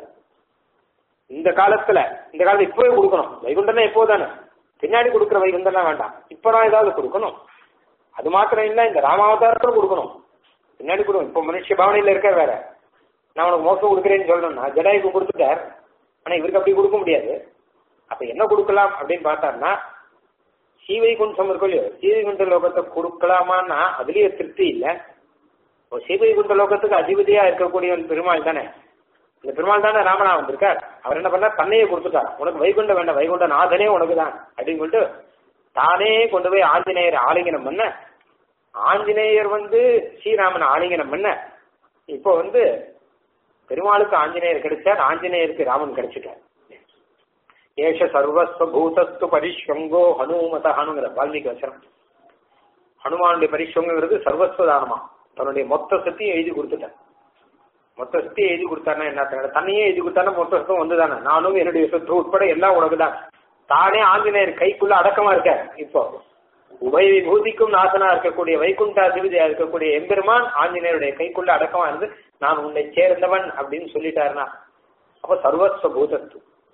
இந்த காலத்துல இந்த காலத்துல இப்பவே கொடுக்கணும் வைகுண்டம்னா எப்போ தானே பின்னாடி கொடுக்குற வைகுண்டம்லாம் வேண்டாம் இப்பதான் ஏதாவது கொடுக்கணும் அது மாத்திரம் இல்ல இந்த ராமாவதாரத்துல கொடுக்கணும் பின்னாடி கொடுக்கணும் இப்போ மனுஷ பாவனையில இருக்க வேற நான் உனக்கு மோசம் கொடுக்குறேன்னு சொல்லணும்னா ஜடாயுக்கு கொடுத்துட்டார் ஆனா இவருக்கு அப்படி கொடுக்க முடியாது அப்ப என்ன கொடுக்கலாம் அப்படின்னு பார்த்தாருன்னா சீவைகுண்டம் இருக்கும் இல்லையோ சீவைகுண்ட லோகத்தை கொடுக்கலாமான்னா அதுலயே திருப்தி இல்லை ஒரு சீவைகுண்ட லோகத்துக்கு அதிபதியா இருக்கக்கூடியவன் பெருமாள் தானே இந்த பெருமாள் தானே ராமனா வந்திருக்கார் அவர் என்ன பண்ணார் தன்னையே கொடுத்துட்டார் உனக்கு வைகுண்டம் வேண்டாம் வைகுண்ட நாதனே உனக்கு தான் அப்படின்னு சொல்லிட்டு தானே கொண்டு போய் ஆஞ்சநேயர் ஆலிங்கனம் பண்ண ஆஞ்சநேயர் வந்து ஸ்ரீராமன் ஆலிங்கனம் பண்ண இப்போ வந்து பெருமாளுக்கு ஆஞ்சநேயர் கிடைச்சார் ஆஞ்சநேயருக்கு ராமன் கிடைச்சிட்டார் ஏஷ சர்வஸ்வ பூதஸ்து பரிஷ்வங்கோ ஹனுமத ஹனுங்கிற வால்மீகி வசனம் ஹனுமானுடைய பரிஷ்வங்கிறது சர்வஸ்வ தானமா தன்னுடைய மொத்த சக்தியும் எழுதி கொடுத்துட்டார் மொத்த சக்தியை எழுதி கொடுத்தாருன்னா என்ன அர்த்தம்? தன்னையே எழுதி கொடுத்தாருன்னா மொத்த சத்தம் வந்து தானே நானும் என்னுடைய சொத்து உட்பட எல்லாம் உனக்கு தான் தானே ஆஞ்சநேயர் கைக்குள்ள அடக்கமா இருக்க இப்போ உபய விபூதிக்கும் நாசனா இருக்கக்கூடிய வைகுண்டாதிபதியா இருக்கக்கூடிய எம்பெருமான் ஆஞ்சநேயருடைய கைக்குள்ள அடக்கமா இருந்து நான் உன்னை சேர்ந்தவன் அப்படின்னு சொல்லிட்டாருன்னா அப்ப சர்வஸ்வ பூதத்து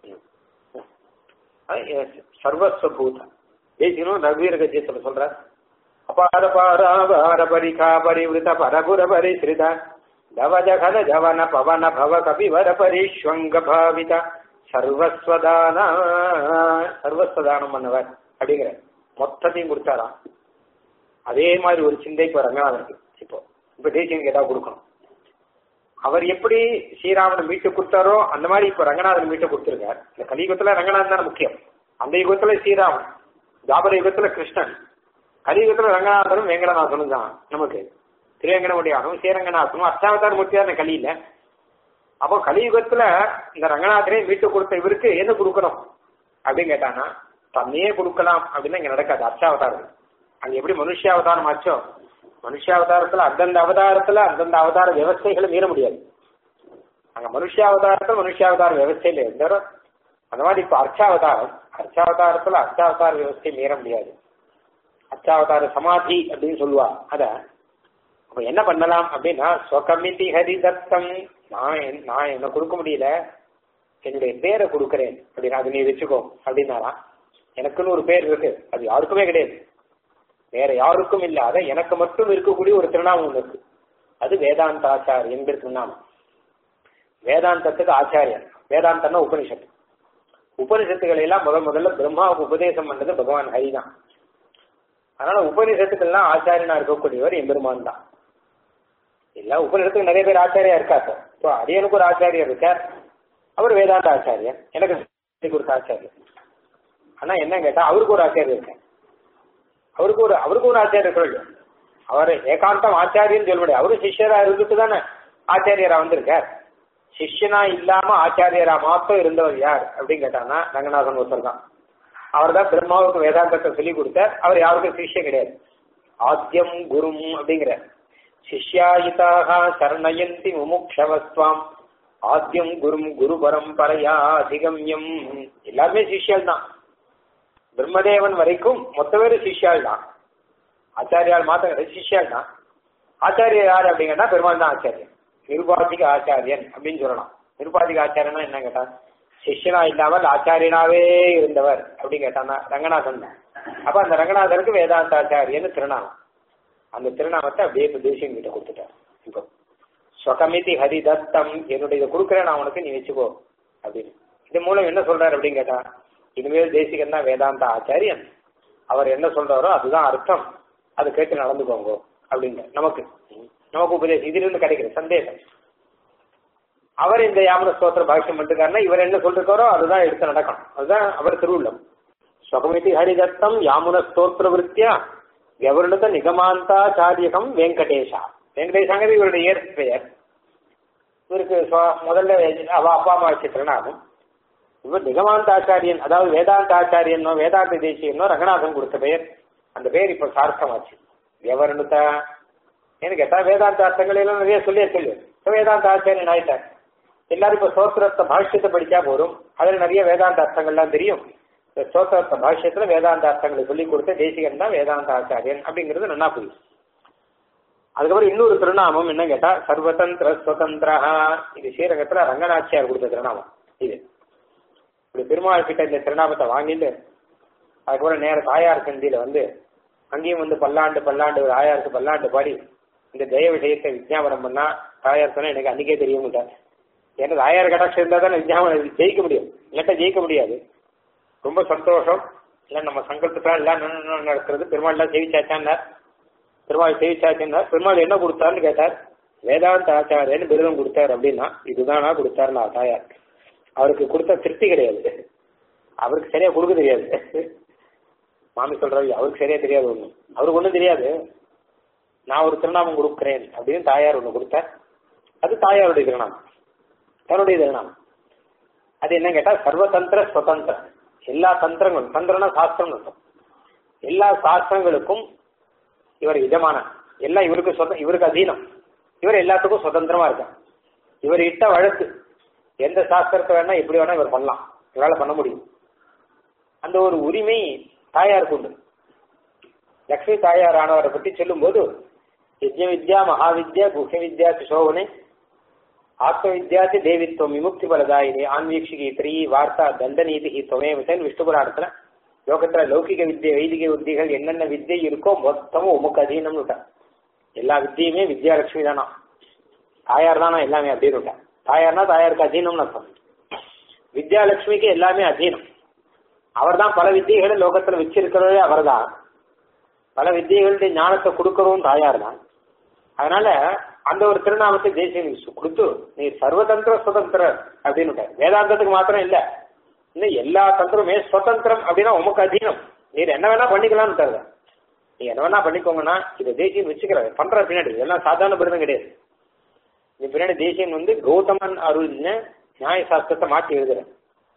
சர்வஸ்வ பூதம் தேசியனும் ரகுவீர கஜேஸ்வர சொல்றார் அபார பாராபார பரிகா பரிவிருத பரபுர பரிசிரித தவஜ கத ஜவன பவன பவ கபிவர பரிஷ்வங்க பாவித சர்வஸ்வதான சர்வஸ்வதானம் பண்ணவர் அப்படிங்கிற மொத்தத்தையும் கொடுத்தாராம் அதே மாதிரி ஒரு சிந்தை இப்போ ரங்கநாதனுக்கு இப்போ இப்போ தேசியனுக்கு ஏதாவது கொடுக்கணும் அவர் எப்படி ஸ்ரீராமனை மீட்டு கொடுத்தாரோ அந்த மாதிரி இப்போ ரங்கநாதன் மீட்டு கொடுத்துருக்கார் இந்த கலியுகத்துல ரங்கநாதன் தான் முக்கியம் அந்த யுகத்துல ஸ்ரீராமன் தாபர யுகத்துல கிருஷ்ணன் கலியுகத்துல ரங்கநாதனும் வெங்கடநாதனும் தான் நமக்கு திருவேங்கடமுடியானும் ஸ்ரீரங்கநாதனும் அஷ்டாவதார மூர்த்தி தான் கலியில அப்போ கலியுகத்துல இந்த ரங்கநாதனை மீட்டு கொடுத்த இவருக்கு என்ன கொடுக்கணும் அப்படின்னு கேட்டானா தன்னையே கொடுக்கலாம் அப்படின்னு இங்க நடக்காது அர்ச்சாவதாரம் அங்க எப்படி மனுஷாவதாரம் ஆச்சோ மனுஷாவதாரத்துல அந்தந்த அவதாரத்துல அந்தந்த அவதார விவஸ்தைகளை மீற முடியாது அங்க மனுஷாவதாரத்துல மனுஷாவதார விவஸ்தையில இருந்தாரோ அந்த மாதிரி இப்ப அர்ச்சாவதாரம் அர்ச்சாவதாரத்துல அர்ச்சாவதார விவஸ்தை மீற முடியாது அர்ச்சாவதார சமாதி அப்படின்னு சொல்லுவா அத அப்ப என்ன பண்ணலாம் அப்படின்னா ஸ்வகமிதி ஹரிதத்தம் நான் என்- நான் என்ன கொடுக்க முடியல என்னுடைய பேரை கொடுக்கிறேன் அப்படின்னா அது நீ வச்சுக்கோ அப்படின்னாராம் எனக்குன்னு ஒரு பேர் இருக்கு அது யாருக்குமே கிடையாது வேற யாருக்கும் இல்லாத எனக்கு மட்டும் இருக்கக்கூடிய ஒரு திருநாமம் ஒண்ணு இருக்கு அது வேதாந்தாச்சாரியன் திருநாமம் வேதாந்தத்துக்கு ஆச்சாரியன் வேதாந்தம்னா உபனிஷத்து உபனிஷத்துக்களை எல்லாம் முதல் முதல்ல பிரம்மாவுக்கு உபதேசம் பண்ணது பகவான் ஹரி தான் அதனால உபனிஷத்துக்கெல்லாம் ஆச்சாரியனா இருக்கக்கூடியவர் எம்பெருமான் தான் எல்லா உபனிஷத்துக்கு நிறைய பேர் ஆச்சாரியா இருக்காரு இப்போ அரியனுக்கு ஒரு ஆச்சாரியர் இருக்கார் அவர் வேதாந்த ஆச்சாரியன் எனக்கு சொல்லிக் கொடுத்த ஆச்சாரியர் ஆனா என்ன கேட்டா அவருக்கு ஒரு ஆச்சாரியர் இருக்கார் அவருக்கு ஒரு அவருக்கு ஒரு ஆச்சாரியர் சொல்லு அவர் ஏகாந்தம் ஆச்சாரியன்னு சொல்ல முடியாது அவரும் சிஷ்யரா இருந்துட்டு தானே ஆச்சாரியரா வந்திருக்கார் சிஷ்யனா இல்லாம ஆச்சாரியரா மாத்தம் இருந்தவர் யார் அப்படின்னு கேட்டாங்கன்னா ரங்கநாதன் ஒருத்தர் தான் அவர் தான் பிரம்மாவுக்கு வேதாந்தத்தை சொல்லி கொடுத்தார் அவர் யாருக்கும் சிஷ்யம் கிடையாது ஆத்தியம் குரும் அப்படிங்கிற சிஷ்யாயிதாக சரணயந்தி முமுக்ஷவஸ்வாம் ஆத்தியம் குரும் குரு பரம்பரையா அதிகம்யம் எல்லாமே சிஷ்யால் தான் பிரம்மதேவன் வரைக்கும் மொத்த பேரும் சிஷ்யால் தான் ஆச்சாரியால் மாத்திர சிஷ்யால் தான் ஆச்சாரியர் யார் அப்படிங்கன்னா பெருமாள் தான் ஆச்சாரியன் நிருபாதிக ஆச்சாரியன் அப்படின்னு சொல்லலாம் நிருபாதிக ஆச்சாரியனா என்ன கேட்டா சிஷ்யனா இல்லாமல் ஆச்சாரியனாவே இருந்தவர் அப்படின்னு கேட்டான்னா ரங்கநாதன் தான் அப்ப அந்த ரங்கநாதருக்கு வேதாந்த ஆச்சாரியன்னு திருநாமம் அந்த திருநாமத்தை அப்படியே இப்ப தேசியம் கிட்ட கொடுத்துட்டார் இப்போ ஸ்வகமிதி ஹரிதத்தம் என்னுடைய இதை கொடுக்குறேன் நான் உனக்கு நீ வச்சுக்கோ அப்படின்னு இது மூலம் என்ன சொல்றாரு அப்படின்னு கேட்டா இனிமேல் தேசிகன் தான் வேதாந்த ஆச்சாரியன் அவர் என்ன சொல்றாரோ அதுதான் அர்த்தம் அதை கேட்டு நடந்துக்கோங்க அப்படிங்க நமக்கு நமக்கு உபதேசம் இதிலிருந்து கிடைக்கிற சந்தேகம் அவர் இந்த யாமன ஸ்தோத்திர பாஷ்யம் பண்ணிருக்காருன்னா இவர் என்ன சொல்றாரோ அதுதான் எடுத்து நடக்கணும் அதுதான் அவர் திருவுள்ளம் ஸ்வகமிதி ஹரிதத்தம் யாமுன ஸ்தோத்திர விருத்தியா கவர்ணத நிகமாந்தாச்சாரியகம் வெங்கடேஷா வெங்கடேஷாங்கிறது இவருடைய இயற் பெயர் இவருக்கு சுவ- முதல்ல அவ அப்பா அம்மா வச்ச திருநாமம் இவர் நிகமாந்த ஆச்சாரியன் அதாவது வேதாந்த ஆச்சாரியனோ வேதாந்த தேசியனோ ரங்கநாதன் கொடுத்த பெயர் அந்த பெயர் இப்ப சார்த்தமாச்சு வியவர்ணுதா ஏன்னு கேட்டா வேதாந்த அர்த்தங்கள் எல்லாம் நிறைய சொல்லியே சொல்லு இப்ப வேதாந்த ஆச்சாரியன் ஆயிட்டார் எல்லாரும் இப்ப சோத்திரத்தை பாஷ்யத்தை படிச்சா போதும் அதுல நிறைய வேதாந்த அர்த்தங்கள்லாம் தெரியும் இந்த சோத்திரத்த பாஷ்யத்துல வேதாந்த அர்த்தங்களை சொல்லி கொடுத்த தேசிகன் தான் வேதாந்த ஆச்சாரியன் அப்படிங்கிறது நல்லா புரியும் அதுக்கப்புறம் இன்னொரு திருநாமம் என்ன கேட்டா சர்வதந்திர சுதந்திரா இது ஸ்ரீரங்கத்துல ரங்கநாச்சியார் கொடுத்த திருநாமம் இது இப்படி பெருமாள் கிட்ட இந்த திருநாமத்தை வாங்கிட்டு அதுக்கப்புறம் நேர தாயார் சந்தியில வந்து அங்கேயும் வந்து பல்லாண்டு பல்லாண்டு ஒரு ஆயாருக்கு பல்லாண்டு பாடி இந்த ஜெய விஷயத்தை விஜயாபனம் பண்ணா தாயார் சொன்னா எனக்கு அன்னைக்கே தெரிய மாட்டார் ஏன்னா தாயார் கடாட்சம் இருந்தா தான் விஜயாபனம் ஜெயிக்க முடியும் இல்லாட்டா ஜெயிக்க முடியாது ரொம்ப சந்தோஷம் இல்ல நம்ம சங்கல்பத்தான் எல்லாம் ந- ந- நடக்கிறது பெருமாள் எல்லாம் சேவிச்சாச்சான்னார் பெருமாள் சேவிச்சாச்சுன்னார் பெருமாள் என்ன கொடுத்தாருன்னு கேட்டார் வேதாந்த ஆச்சாரியன்னு விருதம் கொடுத்தார் அப்படின்னா இதுதானா கொடுத்தாருன்னா தாயார் அவருக்கு கொடுத்த திருப்தி கிடையாது அவருக்கு சரியா கொடுக்க தெரியாது மாமி சொல்றாரு அவருக்கு சரியா தெரியாது ஒண்ணு அவருக்கு ஒண்ணும் தெரியாது நான் ஒரு திருநாமம் கொடுக்கிறேன் அப்படின்னு தாயார் ஒண்ணு கொடுத்தார் அது தாயாருடைய திருநாமம் தன்னுடைய திருநாமம் அது என்ன கேட்டா சர்வதந்திர சுதந்திரம் எல்லா தந்திரங்களும் தந்திரம்னா சாஸ்திரம் அர்த்தம் எல்லா சாஸ்திரங்களுக்கும் இவர் இதமான எல்லாம் இவருக்கு சொந்த இவருக்கு அதீனம் இவர் எல்லாத்துக்கும் சுதந்திரமா இருக்கார் இவர் இட்ட வழக்கு எந்த சாஸ்திரத்தை வேணா எப்படி வேணா இவர் பண்ணலாம் இவரால பண்ண முடியும் அந்த ஒரு உரிமை தாயாருக்கு உண்டு லக்ஷ்மி தாயார் ஆனவரை பற்றி சொல்லும்போது யஜ்ஞ வித்யா மகாவித்யா குஹ்ய வித்யா சுசோவனே ஆத்ம வித்யாதி தேவித்வம் விமுக்தி பலதாயினி ஆன்வீக்ஷிகி திரி வார்த்தா தண்டநீதி துணைவசன் விஷ்ணு புராணத்துல லோகத்துல லௌகிக வித்யை வைதிக வித்திகள் என்னென்ன வித்யை இருக்கோ மொத்தமும் உமக்கு அதீனம்னு விட்டார் எல்லா வித்தியுமே வித்யாலட்சுமி தானா தாயார் தானா எல்லாமே அப்படின்னு விட்டார் தாயார்னா தாயாருக்கு அதீனம்னு அர்த்தம் வித்யாலட்சுமிக்கு எல்லாமே அதீனம் அவர் தான் பல வித்தியகளை லோகத்துல வச்சிருக்கிறதே அவர்தான் பல வித்தியகளுடைய ஞானத்தை கொடுக்கறதும் தாயார் தான் அதனால அந்த ஒரு திருநாமத்தை தேசியம் கொடுத்து நீ சர்வதந்திர சுதந்திரர் அப்படின்னு விட்டார். வேதாந்தத்துக்கு மாத்திரம் இல்ல இன்னும் எல்லா தந்திரமே சுதந்திரம் அப்படின்னா உமக்கு அதீனம் நீர் என்ன வேணா பண்ணிக்கலாம்னு தருங்க நீ என்ன வேணா பண்ணிக்கோங்கன்னா இதை தேசியம் வச்சுக்கிறாரு பண்ற பின்னாடி இதெல்லாம் சாதாரண பிறந்தம் கிடையாது நீ பின்னாடி தேசியம் வந்து கௌதமன் அருள்னு நியாய சாஸ்திரத்தை மாற்றி எழுதுறேன்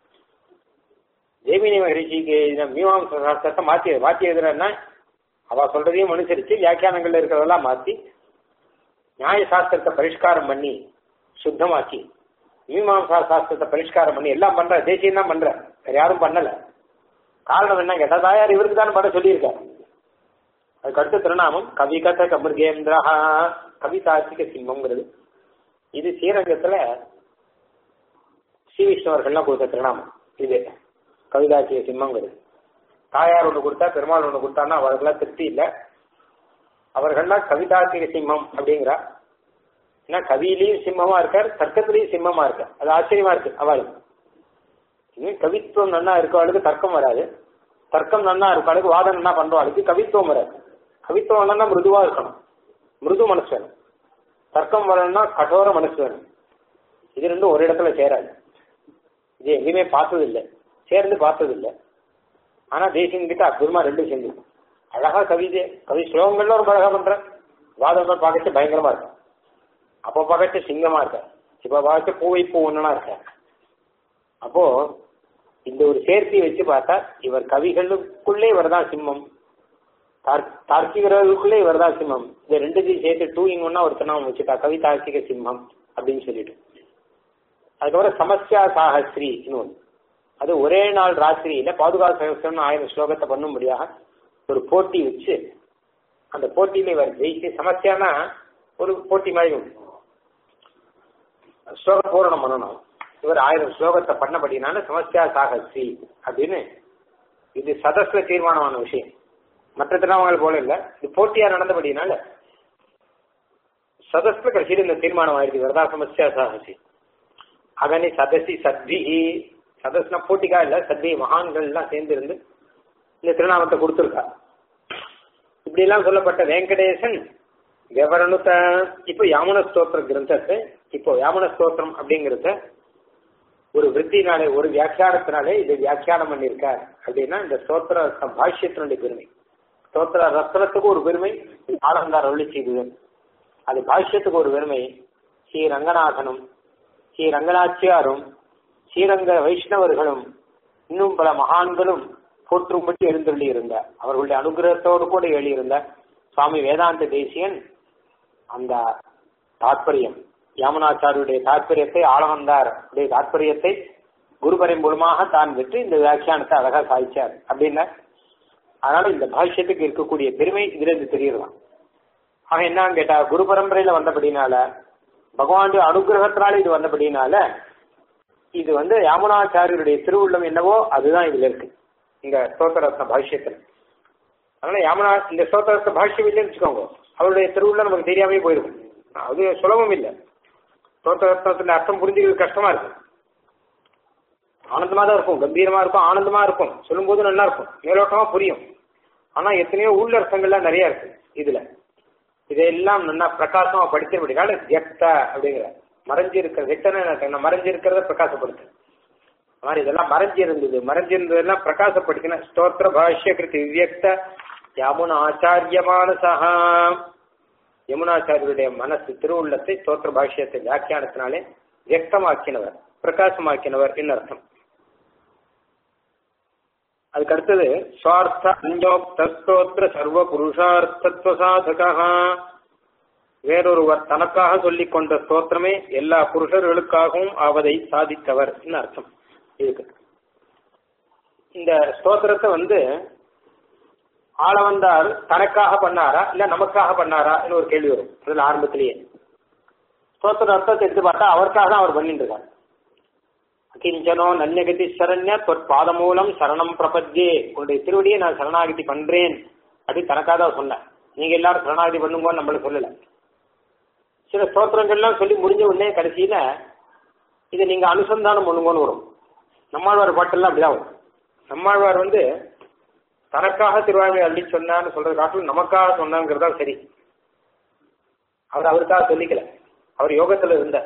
ஜெய்மினி மகரிஷிக்கு இந்த மீமாம்ச சாஸ்திரத்தை மாற்றி மாற்றி எழுதுறேன்னா அவ சொல்றதையும் அனுசரிச்சு வியாக்கியானங்கள்ல இருக்கிறதெல்லாம் மாத்தி நியாய சாஸ்திரத்தை பரிஷ்காரம் பண்ணி சுத்தமாக்கி மீமாம்சா சாஸ்திரத்தை பரிஷ்காரம் பண்ணி எல்லாம் பண்ற தேசியம் தான் பண்ற வேற யாரும் பண்ணல காரணம் என்ன கேட்டா தாயார் இவருக்கு தான் பண்ண சொல்லியிருக்காரு அதுக்கு அடுத்த திருநாமம் கவிகத கமிருகேந்திரஹா கவிதாசிக சிம்மங்கிறது இது ஸ்ரீரங்கத்துல ஸ்ரீ விஷ்ணுவர்கள்லாம் கொடுத்த திருநாமம் இது கவிதாசிக சிம்மங்கிறது தாயார் ஒன்று கொடுத்தா பெருமாள் ஒன்று கொடுத்தான்னா அவர்களெல்லாம் திருப்தி இல்லை அவர்கள்லாம் கவிதாசிக சிம்மம் அப்படிங்கிறா ஏன்னா கவியிலையும் சிம்மமா இருக்கார் தர்க்கத்திலையும் சிம்மமா இருக்கார் அது ஆச்சரியமா இருக்கு அவளுக்கு இன்னும் கவித்துவம் நன்னா இருக்கவளுக்கு தர்க்கம் வராது தர்க்கம் நன்னா இருக்கவளுக்கு வாதம் நன்னா பண்றவாளுக்கு கவித்துவம் வராது கவித்துவம் நன்னா மிருதுவா இருக்கணும் மிருது மனசு வேணும் தர்க்கம் வரணும்னா கடோர மனசு வேணும் இது ரெண்டும் ஒரு இடத்துல சேராது இது எங்கேயுமே பார்த்தது இல்லை சேர்ந்து பார்த்தது இல்லை ஆனா தேசியம் கிட்ட அற்புதமா ரெண்டும் சேர்ந்து அழகா கவிதை கவி ஸ்லோகங்கள்ல ஒரு அழகா பண்ற வாதங்கள் பார்க்கறது பயங்கரமா இருக்கும் அப்போ பார்க்கறது சிங்கமா இருக்க இப்ப பார்க்க பூவை பூ ஒண்ணுனா இருக்க அப்போ இந்த ஒரு சேர்த்தியை வச்சு பார்த்தா இவர் கவிகளுக்குள்ளே இவர் தான் சிம்மம் தார்- தார்க்கிகர்களுக்குள்ளே இவர் தான் சிம்மம் இந்த ரெண்டுத்தையும் சேர்த்து டூ இன் ஒன்னா ஒரு திருநாமம் வச்சுட்டா கவி தார்க்கிக சிம்மம் அப்படின்னு சொல்லிட்டு அதுக்கப்புறம் சமஸ்யா சாகஸ்ரீ இன்னொன்று அது ஒரே நாள் ராத்திரியில பாதுகா சகஸ்திரம் ஆயிரம் ஸ்லோகத்தை பண்ணும்படியாக ஒரு போட்டி வச்சு அந்த போட்டியில இவர் ஜெயிச்சு சமஸ்யானா ஒரு போட்டி மாதிரி உண்டு ஸ்லோக பூரணம் பண்ணணும் இவர் ஆயிரம் ஸ்லோகத்தை பண்ணபடினால சமஸ்யா சாகஸ்ரீ அப்படின்னு இது சதஸ்ல தீர்மானமான விஷயம் மற்ற திருநாமங்கள் போல இல்ல இது போட்டியா நடந்தபடினால சதஸ்ல கடைசியில் இந்த தீர்மானம் ஆயிடுச்சு வரதா சமஸ்யா சாகசி அகனி சதசி சத்பிஹி சதஸ்னா போட்டிக்கா இல்ல சத்வி மகான்கள் எல்லாம் சேர்ந்து இருந்து இந்த திருநாமத்தை கொடுத்துருக்கா இப்படி எல்லாம் சொல்லப்பட்ட வெங்கடேசன் விவரணுத்த இப்போ யாமுன ஸ்தோத்திர கிரந்தத்தை இப்போ யாமுன ஸ்தோத்திரம் அப்படிங்கிறத ஒரு விருத்தினாலே ஒரு வியாக்கியானத்தினாலே இதை வியாக்கியானம் பண்ணியிருக்கார் அப்படின்னா இந்த ஸ்தோத்திர பாஷ்யத்தினுடைய பெருமை ஸ்தோத்திர ரத்னத்துக்கு ஒரு பெருமை ஆனந்தார் அருளி செய்தது அது பாஷ்யத்துக்கு ஒரு பெருமை ஸ்ரீ ரங்கநாதனும் ஸ்ரீ ரங்கநாச்சியாரும் ஸ்ரீரங்க வைஷ்ணவர்களும் இன்னும் பல மகான்களும் போற்றும்படி எழுந்தள்ளி இருந்தார் அவர்களுடைய அனுகிரகத்தோடு கூட எழுதியிருந்த சுவாமி வேதாந்த தேசியன் அந்த தாற்பயம் யாமனாச்சாரியுடைய தாற்பயத்தை ஆளவந்தார் தாற்பயத்தை குருபரின் மூலமாக தான் வெற்றி இந்த வியாக்கியானத்தை அழகா சாதிச்சார் அப்படின்னா அதனால இந்த பாஷ்யத்துக்கு இருக்கக்கூடிய பெருமை இதுல இருந்து தெரியலாம் ஆக என்னன்னு கேட்டா குரு பரம்பரையில வந்தபடினால பகவானுடைய அனுகிரகத்தினால இது வந்தபடினால இது வந்து யாமுனாச்சாரியருடைய திருவுள்ளம் என்னவோ அதுதான் இதுல இருக்கு இந்த ஸ்தோத்திரத்ன பாஷ்யத்துல அதனால யாமுனா இந்த ஸ்தோத்திரத்த பாஷ்யம் இல்லைன்னு வச்சுக்கோங்க அவருடைய திருவுள்ள நமக்கு தெரியாமே போயிருக்கும் அது சுலபம் இல்லை ஸ்தோத்திரத்தின் அர்த்தம் புரிஞ்சுக்கிறது கஷ்டமா இருக்கு ஆனந்தமா தான் இருக்கும் கம்பீரமா இருக்கும் ஆனந்தமா இருக்கும் சொல்லும் போது நல்லா இருக்கும் மேலோட்டமா புரியும் ஆனா எத்தனையோ உள்ளர்த்தங்கள்லாம் நிறைய இருக்கு இதுல இதையெல்லாம் நல்லா பிரகாசமா படித்தபடினால வியக்த அப்படிங்கிற மறைஞ்சிருக்கிற வியக்தன மறைஞ்சிருக்கிறத பிரகாசப்படுத்து மாதிரி இதெல்லாம் மறைஞ்சு இருந்தது மறைஞ்சிருந்ததெல்லாம் பிரகாசப்படுத்தின ஸ்தோத்திர பாஷ்ய கிருதி வியக்த யமுன ஆச்சாரியமானசா யமுனாச்சாரியருடைய மனசு திருவுள்ளத்தை ஸ்தோத்திர பாஷ்யத்தை வியாக்கியானத்தினாலே வியக்தமாக்கினவர் பிரகாசமாக்கினவர் என்ன அர்த்தம் அதுக்கு அடுத்தது சுவார்த்த அஞ்சோக்த ஸ்தோத்திர சர்வ புருஷார்த்தத்துவ சாதகா வேறொருவர் தனக்காக சொல்லிக் கொண்ட ஸ்தோத்திரமே எல்லா புருஷர்களுக்காகவும் ஆவதை சாதித்தவர் அர்த்தம் இதுக்கு இந்த ஸ்தோத்திரத்தை வந்து ஆளவந்தார் தனக்காக பண்ணாரா இல்ல நமக்காக பண்ணாரா ஒரு கேள்வி வரும் அதுல ஆரம்பத்திலேயே ஸ்தோத்திர அர்த்தத்தை எடுத்து பார்த்தா அவருக்காக தான் அவர் பண்ணிட்டு இருக்கார் கிஞ்சனோ நன்யகதி சரண்ய பாத மூலம் சரணம் பிரபத்தியே உன்னுடைய திருவடியை நான் சரணாகதி பண்றேன் அப்படி தனக்காக தான் சொன்னேன் நீங்க எல்லாரும் சரணாகதி பண்ணுங்கன்னு நம்மள சொல்லல சில ஸ்தோத்திரங்கள்லாம் சொல்லி முடிஞ்ச உடனே கடைசியில இதை நீங்க அனுசந்தானம் பண்ணுங்கன்னு வரும் நம்மாழ்வார் பாட்டெல்லாம் அப்படிதான் வரும் நம்மாழ்வார் வந்து தனக்காக திருவாய்மை அள்ளி சொன்னான்னு சொல்றது காட்டிலும் நமக்காக சொன்னாங்கிறதா சரி அவர் அவருக்காக சொல்லிக்கல அவர் யோகத்துல இருந்த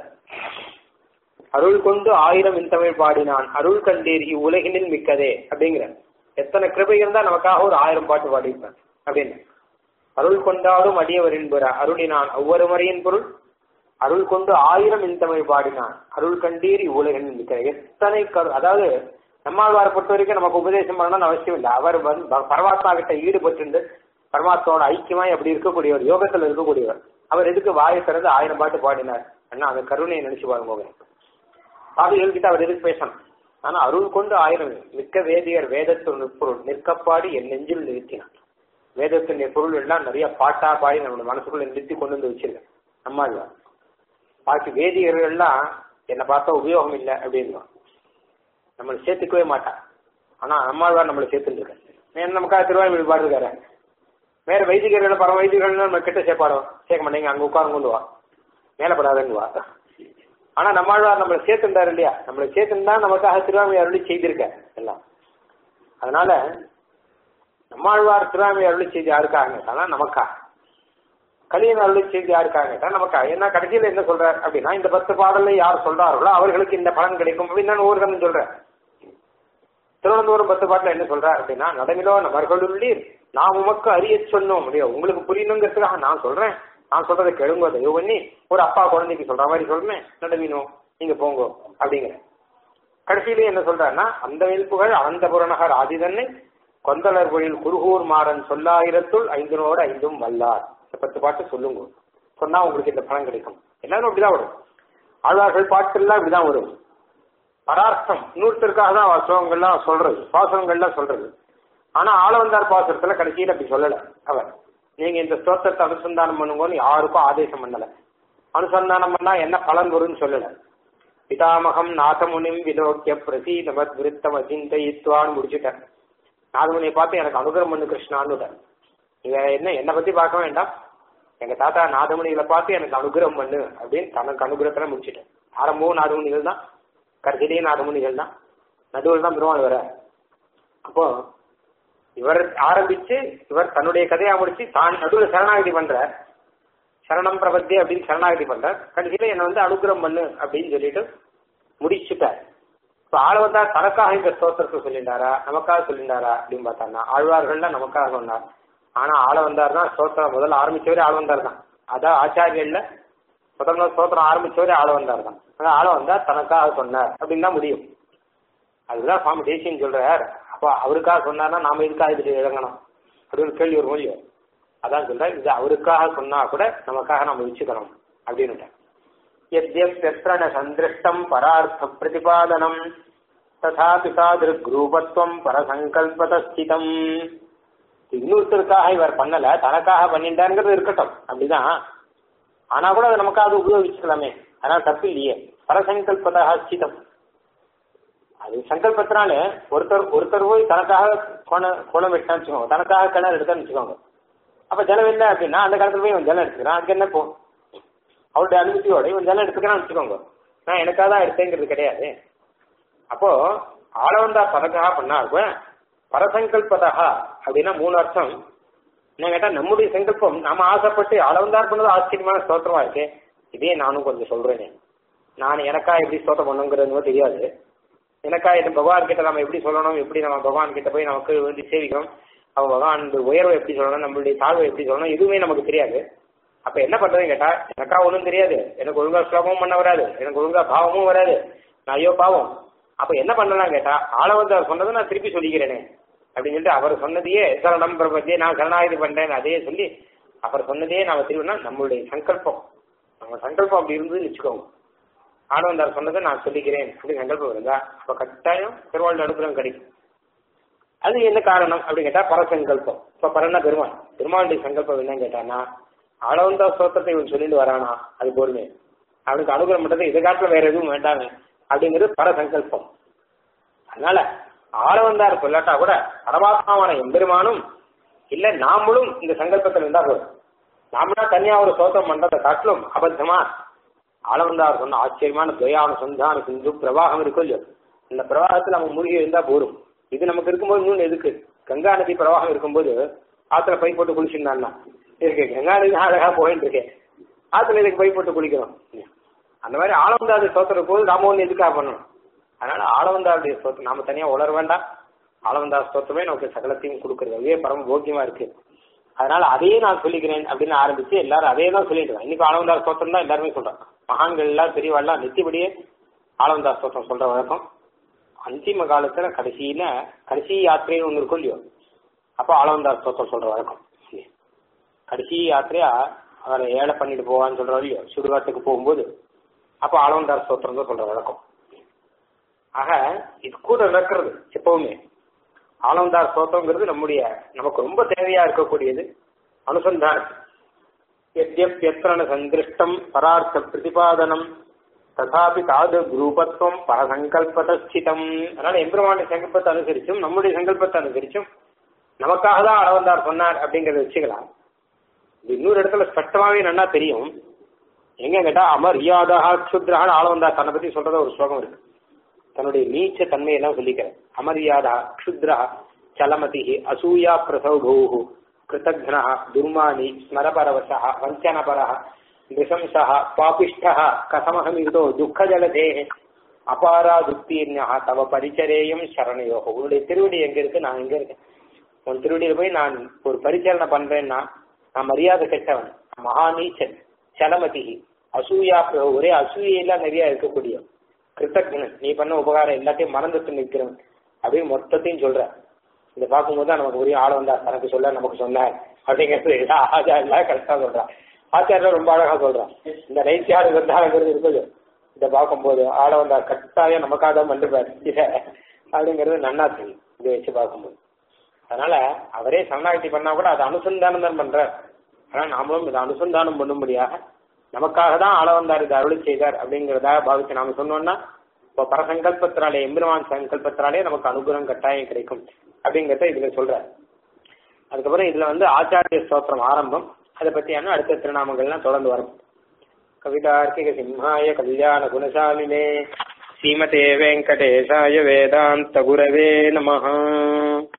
அருள் கொண்டு ஆயிரம் இன்தமிழ் பாடினான் அருள் கண்டீர் இவ்வுலகினில் மிக்கதே அப்படிங்கிற எத்தனை கிருபை இருந்தா நமக்காக ஒரு ஆயிரம் பாட்டு பாடியிருப்பார் அப்படின்னு அருள் கொண்டாடும் அடியவர் என்பற அருளினான் ஒவ்வொரு முறையின் பொருள் அருள் கொண்டு ஆயிரம் இன்தமிழ் பாடினான் அருள் கண்டீர் இவ்வுலகினில் மிக்கதே எத்தனை கரு அதாவது நம்மாழ்வாரை பொறுத்த வரைக்கும் நமக்கு உபதேசம் பண்ணணும்னு அவசியம் இல்லை அவர் வந்து பரமாத்மா கிட்ட ஈடுபட்டு பரமாத்மாவோட ஐக்கியமாய் அப்படி இருக்கக்கூடியவர் யோகத்துல இருக்கக்கூடியவர் அவர் எதுக்கு வாயை திறந்து ஆயிரம் பாட்டு பாடினார் அண்ணா அந்த கருணையை நினைச்சு பாருங்க பாவிகள் கிட்ட அவர் எதுக்கு பேசணும் ஆனா அருள் கொண்டு ஆயிரம் மிக்க வேதியர் வேதத்து நிற்பொருள் நிற்கப்பாடி என் நெஞ்சில் நிறுத்தினான் வேதத்தின் பொருள் எல்லாம் நிறைய பாட்டா பாடி நம்மளோட மனசுக்குள்ள நிறுத்தி கொண்டு வந்து வச்சிருக்கேன் நம்மாழ்வார் பாக்கி வேதியர்கள் எல்லாம் என்னை பார்த்தா உபயோகம் இல்லை அப்படின்னு நம்மளை சேர்த்துக்கவே மாட்டான் ஆனா நம்மாழ்வார் நம்மளை சேர்த்துட்டு இருக்க நமக்காக திருவாரூர் பாடுறாரு வேற வைதிகர்கள் பரம வைதிகர்கள் நம்ம கிட்ட சேர்ப்பாடும் சேர்க்க மாட்டேங்க அங்க உட்காரம் கொண்டு வா மேல படாதன்னு வா ஆனா நம்மாழ்வார் நம்மளை சேர்த்துட்டாரு இல்லையா நம்மளை சேர்த்துட்டா நமக்காக திருவாமி அருளி செய்திருக்க எல்லாம் அதனால நம்மாழ்வார் திருவாமி அருளி செய்தி யாருக்காக ஆனா நமக்கா கலியன் அருளி செய்தி யாருக்காக நமக்கா என்ன கடைசியில என்ன சொல்றார் அப்படின்னா இந்த பத்து பாடலை யார் சொல்றார்களோ அவர்களுக்கு இந்த பலன் கிடைக்கும் அப்படின்னு நான் ஒவ்வொரு சொல்றேன் திருவனந்தபுரம் பத்து பாட்டுல என்ன சொல்றார் அப்படின்னா நடமிலோ நபர்களுள்ளீர் நான் உமக்கு அறிய சொன்னோம் முடியும் உங்களுக்கு புரியணுங்கிறதுக்காக நான் சொல்றேன் நான் சொல்றதை கெடுங்க தயவு பண்ணி ஒரு அப்பா குழந்தைக்கு சொல்ற மாதிரி சொல்றேன் நடமினோ நீங்க போங்க அப்படிங்கிற கடைசியிலே என்ன சொல்றாருன்னா அந்த வெல்புகள் அனந்த புறநகர் ஆதிதன்னை கொந்தளர் பொழில் குருகூர் மாறன் சொல்லாயிரத்துள் ஐந்தினோடு ஐந்தும் வல்லார் இந்த பத்து பாட்டு சொல்லுங்க சொன்னா உங்களுக்கு இந்த பலன் கிடைக்கும் எல்லாரும் அப்படிதான் வரும் ஆழ்வார்கள் பாட்டு எல்லாம் இப்படிதான் வரும் பரார்த்தம் இன்னொருத்தருக்காக தான் அவர் ஸ்லோகங்கள்லாம் சொல்றது பாசுரங்கள்லாம் சொல்றது ஆனா ஆளவந்தார் பாசுரத்துல கடைசியில் அப்படி சொல்லல அவர் நீங்க இந்த ஸ்தோத்திரத்தை அனுசந்தானம் பண்ணுங்கன்னு யாருக்கும் ஆதேசம் பண்ணல அனுசந்தானம் பண்ணா என்ன பலன் வரும்னு சொல்லல பிதாமகம் நாதமுனிம் விலோக்கிய பிரசீதமத் விருத்தம் அச்சிந்தயித்வான்னு முடிச்சுட்டேன் நாதமுனியை பார்த்து எனக்கு அனுகிரம் பண்ணு கிருஷ்ணான்னு நீங்க என்ன என்னை பத்தி பார்க்க வேண்டாம் எங்க தாத்தா நாதமுனிகளை பார்த்து எனக்கு அனுகிரகம் பண்ணு அப்படின்னு தனக்கு அனுகிரகத்துல முடிச்சுட்டேன் ஆரம்பமும் நாதமுனிகள் தான் கடைசியிலேயே நாதமுனிகள் தான் நடுவில் தான் பெருமாள் வர அப்போ இவர் ஆரம்பிச்சு இவர் தன்னுடைய கதையா முடிச்சு தான் நடுவில் சரணாகதி பண்ற சரணம் பிரபத்தி அப்படின்னு சரணாகதி பண்ற கடைசியில என்னை வந்து அனுகிரகம் பண்ணு அப்படின்னு சொல்லிட்டு முடிச்சுட்டார் இப்போ ஆழ்வந்தார் தனக்காக இந்த ஸ்தோத்திரத்தை சொல்லிட்டாரா நமக்காக சொல்லிட்டாரா அப்படின்னு பார்த்தாருன்னா ஆழ்வார்கள்லாம் நமக்காக சொன்னார் ஆனா ஆள வந்தார் தான் ஸ்தோத்திரம் முதல்ல ஆரம்பிச்சவரே ஆள் வந்தார் தான் அதான் ஆச்சாரியல்ல முதல்ல ஸ்தோத்திரம் ஆரம்பிச்சவரே ஆள வந்தார் தான் ஆனா ஆள வந்தார் தனக்காக சொன்னார் அப்படின்னு தான் முடியும் அதுதான் சுவாமி தேசியன் சொல்றார் அப்போ அவருக்காக சொன்னார்னா நாம இதுக்காக இதுல இறங்கணும் அப்படின்னு கேள்வி ஒரு மொழியோ அதான் சொல்றேன் இது அவருக்காக சொன்னா கூட நமக்காக நம்ம வச்சுக்கணும் அப்படின்னு எத்யப்யத்ர சந்திருஷ்டம் பரார்த்த பிரதிபாதனம் ததாபி தாதிருக்ரூபத்துவம் பரசங்கல்பதஸ்திதம் இன்னொருத்தருக்காக இவர் பண்ணல தனக்காக பண்ணிட்டாருங்கிறது இருக்கட்டும் அப்படிதான் ஆனா கூட அதை நமக்காக உபயோகிச்சுக்கலாமே அதனால தப்பு இல்லையே பரசங்கல்பதா ஸ்திதம் அது சங்கல்பத்தினால ஒருத்தர் ஒருத்தர் போய் தனக்காக கோண கோணம் வெட்டான்னு வச்சுக்கோங்க தனக்காக கிணறு எடுத்தான்னு வச்சுக்கோங்க அப்ப ஜலம் இல்லை அப்படின்னா அந்த காலத்துல போய் இவன் ஜலம் எடுத்துக்கிறான் அதுக்கு என்ன போ அவருடைய அனுமதியோட இவன் ஜலம் எடுத்துக்கிறான்னு வச்சுக்கோங்க நான் எனக்காக தான் எடுத்தேங்கிறது கிடையாது அப்போ ஆளவந்தா தனக்காக பண்ணாருக்கும் பரசங்கல்பதா அப்படின்னா மூணு அர்த்தம் என்ன கேட்டா நம்முடைய சங்கல்பம் நாம ஆசைப்பட்டு அளவந்தார் பண்ணது ஆச்சரியமான ஸ்தோத்திரமா இருக்கு இதே நானும் கொஞ்சம் சொல்றேனே நான் எனக்கா எப்படி ஸ்தோத்திரம் பண்ணுங்கிறது தெரியாது எனக்கா இது பகவான் கிட்ட நம்ம எப்படி சொல்லணும் எப்படி நம்ம பகவான் கிட்ட போய் நமக்கு வந்து சேவிக்கணும் அவ பகவான் உயர்வை எப்படி சொல்லணும் நம்மளுடைய தாழ்வை எப்படி சொல்லணும் எதுவுமே நமக்கு தெரியாது அப்ப என்ன பண்றதுன்னு கேட்டா எனக்கா ஒன்றும் தெரியாது எனக்கு ஒழுங்கா ஸ்லோகமும் பண்ண வராது எனக்கு ஒழுங்கா பாவமும் வராது நான் ஐயோ பாவம் அப்ப என்ன பண்ணலாம் கேட்டா ஆளவந்த சொன்னதை நான் திருப்பி சொல்லிக்கிறேனே அப்படின்னு சொல்லிட்டு அவர் சொன்னதையே சரணம் பிரபத்தியே நான் சரணாகதி பண்றேன் அதே சொல்லி அவர் சொன்னதையே நாம திரும்பினா நம்மளுடைய சங்கல்பம் நம்ம சங்கல்பம் அப்படி இருந்ததுன்னு வச்சுக்கோங்க ஆனவந்தார் சொன்னதை நான் சொல்லிக்கிறேன் அப்படின்னு சங்கல்பம் இருந்தா அப்ப கட்டாயம் பெருமாள் அனுகிரகம் கிடைக்கும் அது என்ன காரணம் அப்படின்னு கேட்டா பரசங்கல்பம் இப்ப பரன்னா பெருமாள் பெருமாளுடைய சங்கல்பம் என்னன்னு கேட்டானா ஆளவந்தா ஸ்தோத்திரத்தை இவன் சொல்லிட்டு வரானா அது பொறுமை அவனுக்கு அனுகிரகம் பண்றது இதை காட்டுல வேற எதுவும் வேண்டாங்க அப்படிங்கிறது பரசங்கல்பம் அதனால ஆளவந்தார் சொல்லாட்டா கூட பரமாத்மாவான எம்பெருமானும் இல்ல நாமளும் இந்த சங்கல்பத்தில் இருந்தா போதும் நாமளா தனியா ஒரு சோத்திரம் பண்றதை காட்டிலும் அபத்தமா ஆளவந்தார் சொன்ன ஆச்சரியமான துவையான சொந்தான சிந்து பிரவாகம் இருக்கும் இல்லையோ அந்த பிரவாகத்துல நம்ம மூழ்கி இருந்தா போரும் இது நமக்கு இருக்கும்போது இன்னொன்று எதுக்கு கங்கா நதி பிரவாகம் இருக்கும்போது ஆத்துல பை போட்டு குளிச்சுருந்தான்னா இருக்கு கங்கா நதி அழகா போயிட்டு இருக்கேன் ஆத்துல இதுக்கு பை போட்டு குளிக்கிறோம் அந்த மாதிரி ஆளவந்தாது சோத்திரம் போது நாம ஒன்று எதுக்காக பண்ணணும் அதனால ஆளவந்தாருடைய ஸ்தோத்திரம் நாம தனியா உளர வேண்டாம் ஆளவந்தா ஸ்தோத்திரமே நமக்கு சகலத்தையும் கொடுக்கறது அதுவே பரம போக்கியமா இருக்கு அதனால அதையே நான் சொல்லிக்கிறேன் அப்படின்னு ஆரம்பிச்சு எல்லாரும் அதே தான் சொல்லிட்டு இருக்காங்க. இன்னைக்கு ஆளவந்தார் ஸ்தோத்திரம் தான் எல்லாருமே சொல்றாங்க மகான்கள் எல்லாம் பெரியவாள்லாம் நித்தியபடியே ஆளவந்தார் ஸ்தோத்திரம் சொல்ற வழக்கம் அந்திம காலத்துல கடைசியில கடைசி யாத்திரைன்னு ஒன்று இருக்கும் இல்லையோ அப்போ ஆளவந்தார் ஸ்தோத்திரம் சொல்ற வழக்கம் கடைசி யாத்திரையா அவரை ஏழை பண்ணிட்டு போவான்னு சொல்ற இல்லையோ சுடுகாட்டுக்கு போகும்போது அப்போ ஆளவந்தார் ஸ்தோத்திரம் தான் சொல்ற வழக்கம் ஆக இது கூட நடக்கிறது எப்பவுமே ஆனந்தார் ஸ்தோத்திரங்கிறது நம்முடைய நமக்கு ரொம்ப தேவையா இருக்கக்கூடியது அனுசந்தானம் எத்யப்யத்ரன சங்கிருஷ்டம் பரார்த்த பிரதிபாதனம் ததாபி தாது குரூபத்துவம் பரசங்கல்பதஸ்திதம் அதனால எம்பெருமானுடைய சங்கல்பத்தை அனுசரிச்சும் நம்முடைய சங்கல்பத்தை அனுசரிச்சும் நமக்காக தான் அளவந்தார் சொன்னார் அப்படிங்கறத வச்சுக்கலாம் இது இன்னொரு இடத்துல ஸ்பஷ்டமாவே நல்லா தெரியும் எங்க கேட்டா அமரியாதா க்ஷுத்ரஹான்னு ஆளவந்தார் தன்னை பத்தி சொல்றத ஒரு ஸ்லோகம் இருக்கு தன்னுடைய நீச்ச தன்மையெல்லாம் சொல்லிக்கிறேன் அமரியாதா க்ஷுத்ரா சலமதி அசூயா பிரசௌபூ கிருத்தக்னா துர்மானி ஸ்மரபரவசா வஞ்சனபரா நிசம்சா பாபிஷ்டா கசமஹமிதோ துக்கஜலதே அபாரா துக்தீர்ணா தவ பரிச்சரேயம் சரணையோ உன்னுடைய திருவடி எங்க இருக்கு நான் எங்க இருக்கேன் உன் திருவடியில போய் நான் ஒரு பரிச்சரணை பண்றேன்னா நான் மரியாதை கெட்டவன் மகாநீச்சன் சலமதி அசூயா ஒரே அசூயெல்லாம் நிறைய இருக்கக்கூடிய கிருத்தக்னன் நீ பண்ண உபகாரம் எல்லாத்தையும் மறந்துட்டு நிற்கிறவன் அப்படின்னு மொத்தத்தையும் சொல்ற இதை பார்க்கும்போது தான் நமக்கு ஒரே ஆள் வந்தா தனக்கு சொல்ல நமக்கு சொன்னார் அப்படிங்கிறது ஆச்சாரியா கரெக்டா சொல்றான் ஆச்சாரியா ரொம்ப அழகா சொல்றான் இந்த நைத்தியாடு வந்தாங்கிறது இருக்குது இதை பார்க்கும்போது ஆள வந்தா கட்டாயம் நமக்காக தான் பண்ணிருப்பாரு இதை அப்படிங்கிறது நன்னா தெரியும் இதை வச்சு பார்க்கும்போது அதனால அவரே சரணாகதி பண்ணா கூட அதை அனுசந்தானம் தான் பண்றார் ஆனா நாமளும் இதை அனுசந்தானம் பண்ணும்படியாக நமக்காக தான் ஆள வந்தார் இதை அருளி செய்தார் அப்படிங்கிறதா பாவிச்சு நாம சொன்னோம்னா இப்போ பரசங்கல்பத்தினாலே எம்பெருமான் சங்கல்பத்தினாலே நமக்கு அனுகிரகம் கட்டாயம் கிடைக்கும் அப்படிங்கிறத இதுல சொல்றார் அதுக்கப்புறம் இதுல வந்து ஆச்சாரிய ஸ்தோத்திரம் ஆரம்பம் அதை பத்தியான அடுத்த திருநாமங்கள்லாம் தொடர்ந்து வரும் கவிதார்க்கிக சிம்ஹாய கல்யாண குணசாலினே ஸ்ரீமதே வெங்கடேசாய வேதாந்த குரவே நமஹ